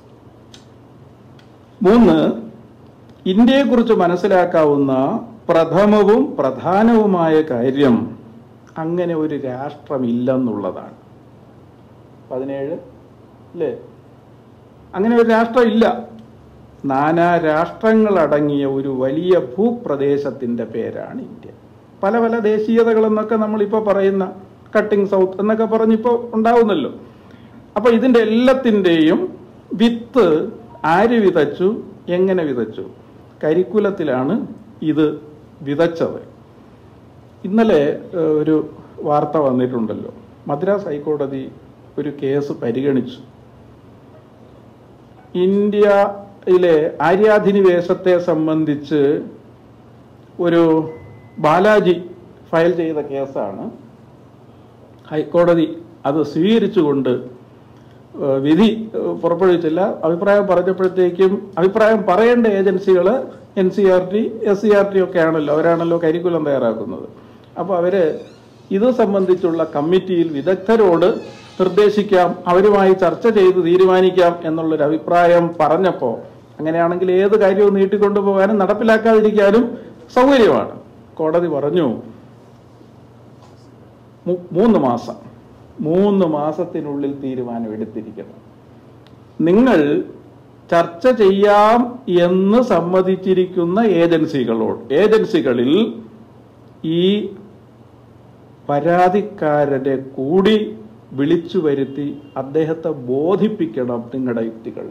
മൂന്ന് ഇന്ത്യയെക്കുറിച്ച് മനസ്സിലാക്കാവുന്ന പ്രഥമവും പ്രധാനവുമായ കാര്യം അങ്ങനെ ഒരു രാഷ്ട്രമില്ലെന്നുള്ളതാണ് പതിനേഴ് അല്ലേ അങ്ങനെ ഒരു രാഷ്ട്രം ഇല്ല നാനാ രാഷ്ട്രങ്ങളടങ്ങിയ ഒരു വലിയ ഭൂപ്രദേശത്തിന്റെ പേരാണ് ഇന്ത്യ പല പല ദേശീയതകളെന്നൊക്കെ നമ്മളിപ്പോൾ പറയുന്ന കട്ടിങ് സൗത്ത് എന്നൊക്കെ പറഞ്ഞിപ്പോൾ ഉണ്ടാവുന്നല്ലോ അപ്പൊ ഇതിന്റെ എല്ലാത്തിൻ്റെയും വിത്ത് ആര് വിതച്ചു എങ്ങനെ വിതച്ചു കരിക്കുലത്തിലാണ് ഇത് വിതച്ചത് ഇന്നലെ ഏഹ്, ഒരു വാർത്ത വന്നിട്ടുണ്ടല്ലോ മദ്രാസ് ഹൈക്കോടതി ഒരു കേസ് പരിഗണിച്ചു ഇന്ത്യയിലെ ആര്യാധിനിവേശത്തെ സംബന്ധിച്ച് ഒരു ബാലാജി ഫയൽ ചെയ്ത കേസാണ് ഹൈക്കോടതി അത് സ്വീകരിച്ചുകൊണ്ട് ഏഹ്, വിധി ഏഹ്, പുറപ്പെടുവിച്ചില്ല അഭിപ്രായം പറഞ്ഞപ്പോഴത്തേക്കും അഭിപ്രായം പറയേണ്ട ഏജൻസികൾ N C R T S C R T ഒക്കെ ആണല്ലോ അവരാണല്ലോ കരിക്കുലം തയ്യാറാക്കുന്നത് അപ്പോൾ അവര് ഇത് സംബന്ധിച്ചുള്ള കമ്മിറ്റിയിൽ വിദഗ്ധരോട് നിർദ്ദേശിക്കാം അവരുമായി ചർച്ച ചെയ്ത് തീരുമാനിക്കാം എന്നുള്ളൊരു അഭിപ്രായം പറഞ്ഞപ്പോൾ അങ്ങനെയാണെങ്കിൽ ഏത് കാര്യവും നീട്ടിക്കൊണ്ടുപോകാനും നടപ്പിലാക്കാതിരിക്കാനും സൗകര്യമാണ് കോടതി പറഞ്ഞു മു- മൂന്ന് മാസം മൂന്ന് മാസത്തിനുള്ളിൽ തീരുമാനം എടുത്തിരിക്കണം നിങ്ങൾ ചർച്ച ചെയ്യാം എന്ന് സമ്മതിച്ചിരിക്കുന്ന ഏജൻസികളോട് ഏജൻസികളിൽ ഈ പരാതിക്കാരനെ കൂടി വിളിച്ചു വരുത്തി അദ്ദേഹത്തെ ബോധിപ്പിക്കണം നിങ്ങളുടെ യുക്തികൾ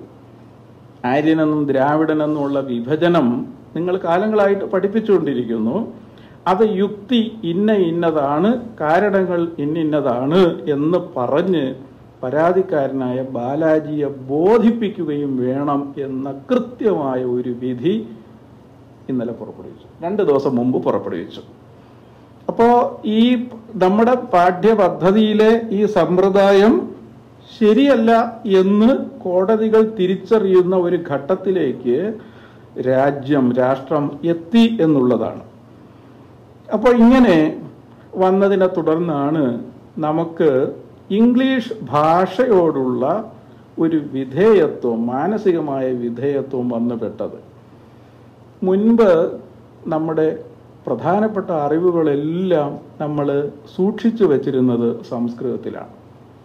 ആര്യനെന്നും ദ്രാവിഡനെന്നുമുള്ള വിഭജനം നിങ്ങൾ കാലങ്ങളായിട്ട് പഠിപ്പിച്ചുകൊണ്ടിരിക്കുന്നു അത് യുക്തി ഇന്ന ഇന്നതാണ് കാരണങ്ങൾ ഇന്നിന്നതാണ് എന്ന് പറഞ്ഞ് പരാതിക്കാരനായ ബാലാജിയെ ബോധിപ്പിക്കുകയും വേണം എന്ന കൃത്യമായ ഒരു വിധി ഇന്നലെ പുറപ്പെടുവിച്ചു രണ്ട് ദിവസം മുമ്പ് പുറപ്പെടുവിച്ചു അപ്പോ ഈ നമ്മുടെ പാഠ്യപദ്ധതിയിലെ ഈ സമ്പ്രദായം ശരിയല്ല എന്ന് കോടതികൾ തിരിച്ചറിയുന്ന ഒരു ഘട്ടത്തിലേക്ക് രാജ്യം രാഷ്ട്രം എത്തി എന്നുള്ളതാണ് അപ്പോൾ ഇങ്ങനെ വന്നതിനെ തുടർന്നാണ് നമുക്ക് ഇംഗ്ലീഷ് ഭാഷയോടുള്ള ഒരു വിധേയത്വം മാനസികമായ വിധേയത്വം വന്നുപെട്ടത് മുൻപ് നമ്മുടെ പ്രധാനപ്പെട്ട അറിവുകളെല്ലാം നമ്മൾ സൂക്ഷിച്ചു വച്ചിരുന്നത് സംസ്കൃതത്തിലാണ്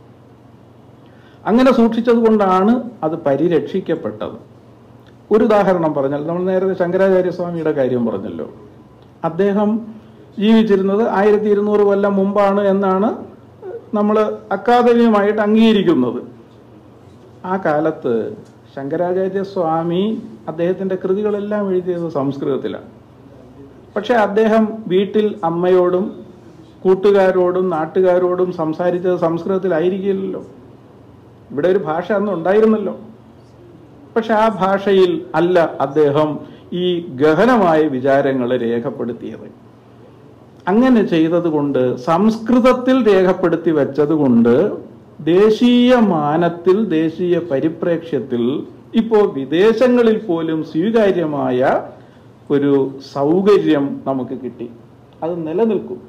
അങ്ങനെ സൂക്ഷിച്ചത് കൊണ്ടാണ് അത് പരിരക്ഷിക്കപ്പെട്ടത് ഒരു ഉദാഹരണം പറഞ്ഞാൽ നമ്മൾ നേരത്തെ ശങ്കരാചാര്യസ്വാമിയുടെ കാര്യം പറഞ്ഞല്ലോ അദ്ദേഹം ജീവിച്ചിരുന്നത് ആയിരത്തി ഇരുന്നൂറ് കൊല്ലം മുമ്പാണ് എന്നാണ് നമ്മൾ അക്കാദമിയുമായിട്ട് അംഗീകരിക്കുന്നത് ആ കാലത്ത് ശങ്കരാചാര്യ സ്വാമി അദ്ദേഹത്തിന്റെ കൃതികളെല്ലാം എഴുതിയത് സംസ്കൃതത്തിലാണ് പക്ഷെ അദ്ദേഹം വീട്ടിൽ അമ്മയോടും കൂട്ടുകാരോടും നാട്ടുകാരോടും സംസാരിച്ചത് സംസ്കൃതത്തിലായിരിക്കില്ലല്ലോ ഇവിടെ ഒരു ഭാഷ അന്ന് ഉണ്ടായിരുന്നല്ലോ പക്ഷെ ആ ഭാഷയിൽ അല്ല അദ്ദേഹം ഈ ഗഹനമായ വിചാരങ്ങൾ രേഖപ്പെടുത്തിയത് അങ്ങനെ ചെയ്തതുകൊണ്ട് സംസ്കൃതത്തിൽ രേഖപ്പെടുത്തി വെച്ചതുകൊണ്ട് ദേശീയ മാനത്തിൽ ദേശീയ പരിപ്രേക്ഷ്യത്തിൽ ഇപ്പോ വിദേശങ്ങളിൽ പോലും സ്വീകാര്യമായ ഒരു സൗകര്യം നമുക്ക് കിട്ടി അത് നിലനിൽക്കും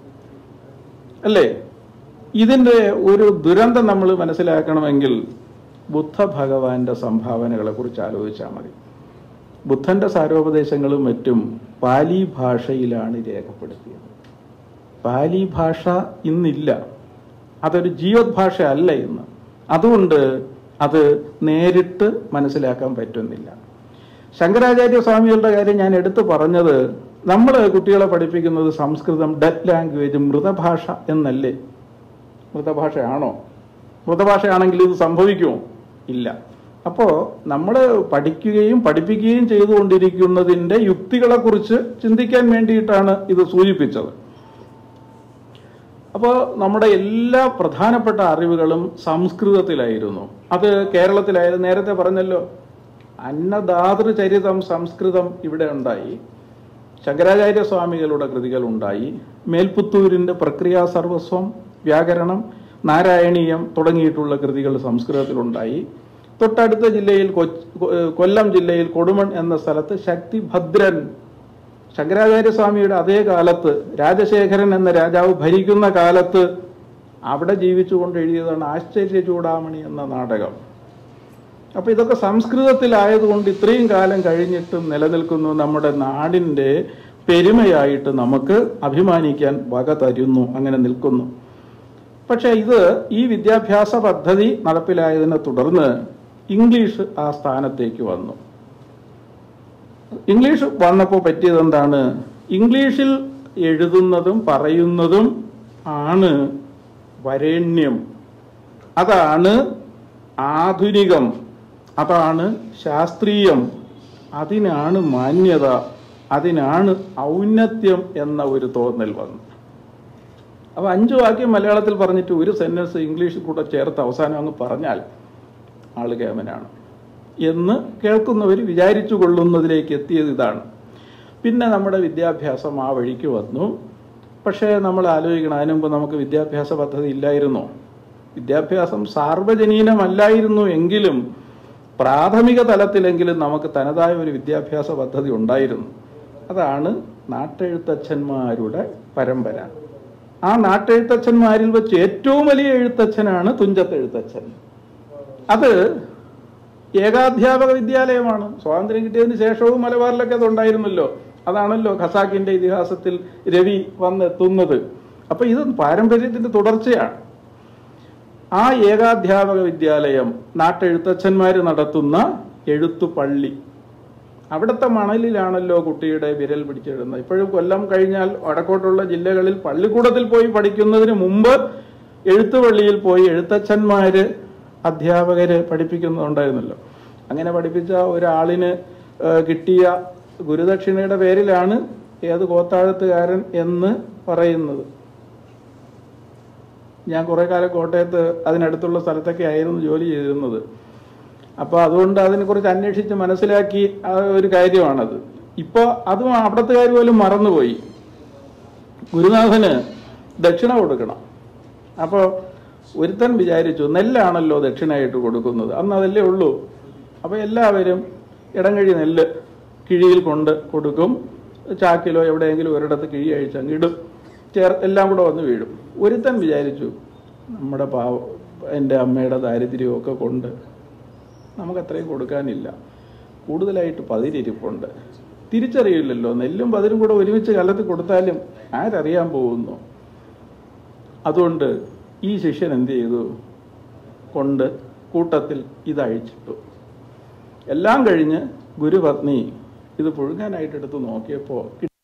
അല്ലേ ഇതിന്റെ ഒരു ദുരന്തം നമ്മൾ മനസ്സിലാക്കണമെങ്കിൽ ബുദ്ധ ഭഗവാന്റെ സംഭാവനകളെ കുറിച്ച് ആലോചിച്ചാൽ മതി ബുദ്ധന്റെ സാരോപദേശങ്ങളും മറ്റും പാലി ഭാഷയിലാണ് രേഖപ്പെടുത്തിയത് പാലി ഭാഷ ഇന്നില്ല അതൊരു ജീവത് ഭാഷ അല്ല ഇന്ന് അതുകൊണ്ട് അത് നേരിട്ട് മനസ്സിലാക്കാൻ പറ്റുന്നില്ല ശങ്കരാചാര്യ സ്വാമികളുടെ കാര്യം ഞാൻ എടുത്തു പറഞ്ഞത് നമ്മൾ കുട്ടികളെ പഠിപ്പിക്കുന്നത് സംസ്കൃതം ഡെറ്റ് ലാംഗ്വേജ് മൃതഭാഷ എന്നല്ലേ മൃതഭാഷയാണോ മൃതഭാഷയാണെങ്കിൽ ഇത് സംഭവിക്കുമോ ഇല്ല അപ്പോ നമ്മൾ പഠിക്കുകയും പഠിപ്പിക്കുകയും ചെയ്തുകൊണ്ടിരിക്കുന്നതിന്റെ യുക്തികളെക്കുറിച്ച് ചിന്തിക്കാൻ വേണ്ടിയിട്ടാണ് ഇത് സൂചിപ്പിച്ചത് അപ്പോൾ നമ്മുടെ എല്ലാ പ്രധാനപ്പെട്ട അറിവുകളും സംസ്കൃതത്തിലായിരുന്നു അത് കേരളത്തിലായിരുന്നു നേരത്തെ പറഞ്ഞല്ലോ അന്നദാതൃചരിതം സംസ്കൃതം ഇവിടെ ഉണ്ടായി ശങ്കരാചാര്യ സ്വാമികളുടെ കൃതികൾ ഉണ്ടായി മേൽപുത്തൂരിന്റെ പ്രക്രിയാ സർവസ്വം വ്യാകരണം നാരായണീയം തുടങ്ങിയിട്ടുള്ള കൃതികൾ സംസ്കൃതത്തിലുണ്ടായി തൊട്ടടുത്ത ജില്ലയിൽ കൊച്ച് കൊല്ലം ജില്ലയിൽ കൊടുമൺ എന്ന സ്ഥലത്ത് ശക്തിഭദ്രൻ ശങ്കരാചാര്യ സ്വാമിയുടെ അതേ കാലത്ത് രാജശേഖരൻ എന്ന രാജാവ് ഭരിക്കുന്ന കാലത്ത് അവിടെ ജീവിച്ചുകൊണ്ട് എഴുതിയതാണ് ആശ്ചര്യ ചൂടാമണി എന്ന നാടകം അപ്പൊ ഇതൊക്കെ സംസ്കൃതത്തിലായതുകൊണ്ട് ഇത്രയും കാലം കഴിഞ്ഞിട്ടും നിലനിൽക്കുന്നു നമ്മുടെ നാടിന്റെ പെരുമയായിട്ട് നമുക്ക് അഭിമാനിക്കാൻ വക തരുന്നു അങ്ങനെ നിൽക്കുന്നു പക്ഷെ ഇത് ഈ വിദ്യാഭ്യാസ പദ്ധതി നടപ്പിലായതിനെ തുടർന്ന് ഇംഗ്ലീഷ് ആ സ്ഥാനത്തേക്ക് വന്നു ഇംഗ്ലീഷ് വന്നപ്പോൾ പറ്റിയത് എന്താണ് ഇംഗ്ലീഷിൽ എഴുതുന്നതും പറയുന്നതും ആണ് വരേണ്യം അതാണ് ആധുനികം അതാണ് ശാസ്ത്രീയം അതിനാണ് മാന്യത അതിനാണ് ഔന്നത്യം എന്ന ഒരു തോന്നൽ വന്നു അപ്പൊ അഞ്ചു വാക്യം മലയാളത്തിൽ പറഞ്ഞിട്ട് ഒരു സെന്റൻസ് ഇംഗ്ലീഷിൽ കൂടെ ചേർത്ത് അവസാനം അങ്ങ് പറഞ്ഞാൽ ആള് കേമനാണ് എന്ന് കേൾക്കുന്നവർ വിചാരിച്ചു കൊള്ളുന്നതിലേക്ക് എത്തിയത് ഇതാണ് പിന്നെ നമ്മുടെ വിദ്യാഭ്യാസം ആ വഴിക്ക് വന്നു പക്ഷേ നമ്മൾ ആലോചിക്കണം അതിനു മുമ്പ് നമുക്ക് വിദ്യാഭ്യാസ പദ്ധതി ഇല്ലായിരുന്നോ വിദ്യാഭ്യാസം സാർവജനീനമല്ലായിരുന്നു എങ്കിലും പ്രാഥമിക തലത്തിലെങ്കിലും നമുക്ക് തനതായ ഒരു വിദ്യാഭ്യാസ പദ്ധതി ഉണ്ടായിരുന്നു അതാണ് നാട്ടെഴുത്തച്ഛന്മാരുടെ പരമ്പര ആ നാട്ടെഴുത്തച്ഛന്മാരിൽ വെച്ച് ഏറ്റവും വലിയ എഴുത്തച്ഛനാണ് തുഞ്ചത്തെഴുത്തച്ഛൻ അത് ഏകാധ്യാപക വിദ്യാലയമാണ് സ്വാതന്ത്ര്യം കിട്ടിയതിന് ശേഷവും മലബാറിലൊക്കെ അത് ഉണ്ടായിരുന്നല്ലോ അതാണല്ലോ ഖസാക്കിന്റെ ഇതിഹാസത്തിൽ രവി വന്നെത്തുന്നത് അപ്പൊ ഇത് പാരമ്പര്യത്തിന്റെ തുടർച്ചയാണ് ആ ഏകാധ്യാപക വിദ്യാലയം നാട്ടെഴുത്തച്ഛന്മാര് നടത്തുന്ന എഴുത്തു പള്ളി അവിടുത്തെ മണലിലാണല്ലോ കുട്ടിയുടെ വിരൽ പിടിച്ചെഴുതുന്നത് ഇപ്പോഴും കൊല്ലം കഴിഞ്ഞാൽ വടക്കോട്ടുള്ള ജില്ലകളിൽ പള്ളിക്കൂടത്തിൽ പോയി പഠിക്കുന്നതിന് മുമ്പ് എഴുത്തുപള്ളിയിൽ പോയി എഴുത്തച്ഛന്മാര് അധ്യാപകര് പഠിപ്പിക്കുന്നുണ്ടായിരുന്നല്ലോ അങ്ങനെ പഠിപ്പിച്ച ഒരാളിന് ഏഹ്, കിട്ടിയ ഗുരുദക്ഷിണയുടെ പേരിലാണ് ഏത് കോത്താഴത്തുകാരൻ എന്ന് പറയുന്നത് ഞാൻ കുറേ കാലം കോട്ടയത്ത് അതിനടുത്തുള്ള സ്ഥലത്തൊക്കെ ആയിരുന്നു ജോലി ചെയ്തിരുന്നത് അപ്പോൾ അതുകൊണ്ട് അതിനെക്കുറിച്ച് അന്വേഷിച്ച് മനസ്സിലാക്കി ആ ഒരു കാര്യമാണത് ഇപ്പോൾ അതും അവിടത്തുകാർ പോലും മറന്നുപോയി ഗുരുനാഥന് ദക്ഷിണ കൊടുക്കണം അപ്പോൾ ഒരുത്തൻ വിചാരിച്ചു നെല്ലാണല്ലോ ദക്ഷിണയായിട്ട് കൊടുക്കുന്നത് അന്ന് അതല്ലേ ഉള്ളൂ അപ്പോൾ എല്ലാവരും ഇടംകഴി നെല്ല് കിഴിയിൽ കൊണ്ട് കൊടുക്കും ചാക്കിലോ എവിടെയെങ്കിലും ഒരിടത്ത് കിഴി അഴിച്ചങ്ങ് ഇടും ചേർ എല്ലാം കൂടെ വന്ന് വീഴും ഒരുത്തൻ വിചാരിച്ചു നമ്മുടെ പാവ എൻ്റെ അമ്മയുടെ ദാരിദ്ര്യമൊക്കെ കൊണ്ട് നമുക്ക് അത്രയും കൊടുക്കാനില്ല കൂടുതലായിട്ട് പതിരിരിപ്പുണ്ട് തിരിച്ചറിയില്ലല്ലോ നെല്ലും പതിരും കൂടെ ഒരുമിച്ച് കലത്തി കൊടുത്താലും ആരറിയാൻ പോകുന്നു അതുകൊണ്ട് ഈ ശിഷ്യൻ എന്ത് ചെയ്തു കൊണ്ട് കൂട്ടത്തിൽ ഇത് അഴിച്ചിട്ടു എല്ലാം കഴിഞ്ഞ് ഗുരുപത്നി ഇത് പുഴുങ്ങാനായിട്ട് എടുത്ത് നോക്കിയപ്പോൾ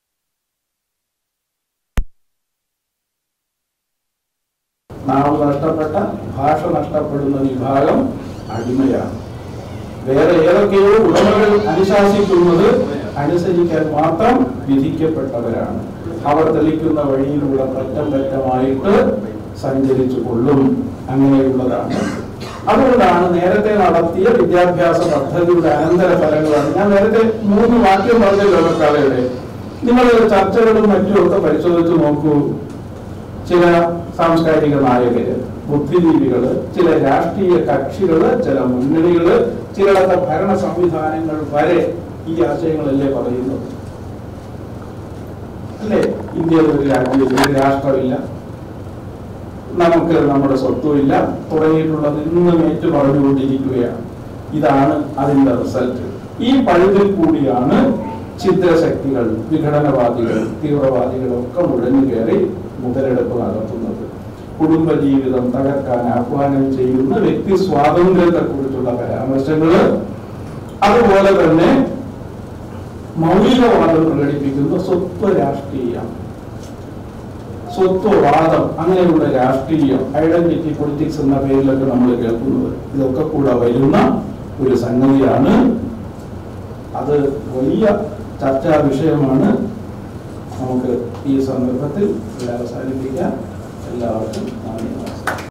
നാം നഷ്ടപ്പെട്ട ഭാഷ നഷ്ടപ്പെടുന്ന വിഭാഗം അടിമയാണ് വേറെ ഏതൊക്കെയോ ഉടമകൾ അനുശാസിക്കുന്നത് അനുസരിക്കാൻ മാത്രം വിധിക്കപ്പെട്ടവരാണ് അവർ തെളിക്കുന്ന വഴിയിലൂടെ പറ്റം പറ്റമായിട്ട് സഞ്ചരിച്ചു കൊള്ളും അങ്ങനെയുള്ളതാണ് അതുകൊണ്ടാണ് നേരത്തെ നടത്തിയ വിദ്യാഭ്യാസ പദ്ധതിയുടെ അനന്തര ഫലങ്ങളാണ് ഞാൻ നേരത്തെ മൂന്ന് വാക്യം പറഞ്ഞല്ലോ കലയുടെ നിങ്ങൾ ചർച്ചകളും മറ്റും ഒക്കെ പരിശോധിച്ച് നോക്കൂ ചില സാംസ്കാരിക നായകര് ബുദ്ധിജീവികള് ചില രാഷ്ട്രീയ കക്ഷികള് ചില മുന്നണികള് ചിലടത്തെ ഭരണ സംവിധാനങ്ങൾ വരെ ഈ ആശയങ്ങളല്ലേ പറയുന്നത് അല്ലേ ഇന്ത്യയിൽ ഒരു രാജ്യം ഒരു രാഷ്ട്രമില്ല നമുക്ക് നമ്മുടെ സ്വത്വമില്ല തുടങ്ങിയിട്ടുള്ളത് ഇന്നും ഏറ്റു പറഞ്ഞുകൊണ്ടിരിക്കുകയാണ് ഇതാണ് അതിന്റെ റിസൾട്ട് ഈ പഴുതിൽ കൂടിയാണ് ഛിദ്രശക്തികൾ വിഘടനവാദികൾ തീവ്രവാദികളൊക്കെ മുഴഞ്ഞു കയറി മുതലെടുപ്പ് നടത്തുന്നത് കുടുംബജീവിതം തകർക്കാൻ ആഹ്വാനം ചെയ്യുന്ന വ്യക്തി സ്വാതന്ത്ര്യത്തെ കുറിച്ചുള്ള പരാമർശങ്ങള് അതുപോലെ തന്നെ മൗലികവാദം പ്രകടിപ്പിക്കുന്ന സ്വത്വ രാഷ്ട്രീയം സ്വത്വവാദം അങ്ങനെയുള്ള രാഷ്ട്രീയം ഐഡന്റിറ്റി പൊളിറ്റിക്സ് എന്ന പേരിലൊക്കെ നമ്മൾ കേൾക്കുന്നത് ഇതൊക്കെ കൂടെ വരുന്ന ഒരു സംഗതിയാണ് അത് വലിയ ചർച്ചാ വിഷയമാണ് നമുക്ക് ഈ സന്ദർഭത്തിൽ ഇവിടെ അവസാനിപ്പിക്കാം എല്ലാവർക്കും നന്ദി നമസ്കാരം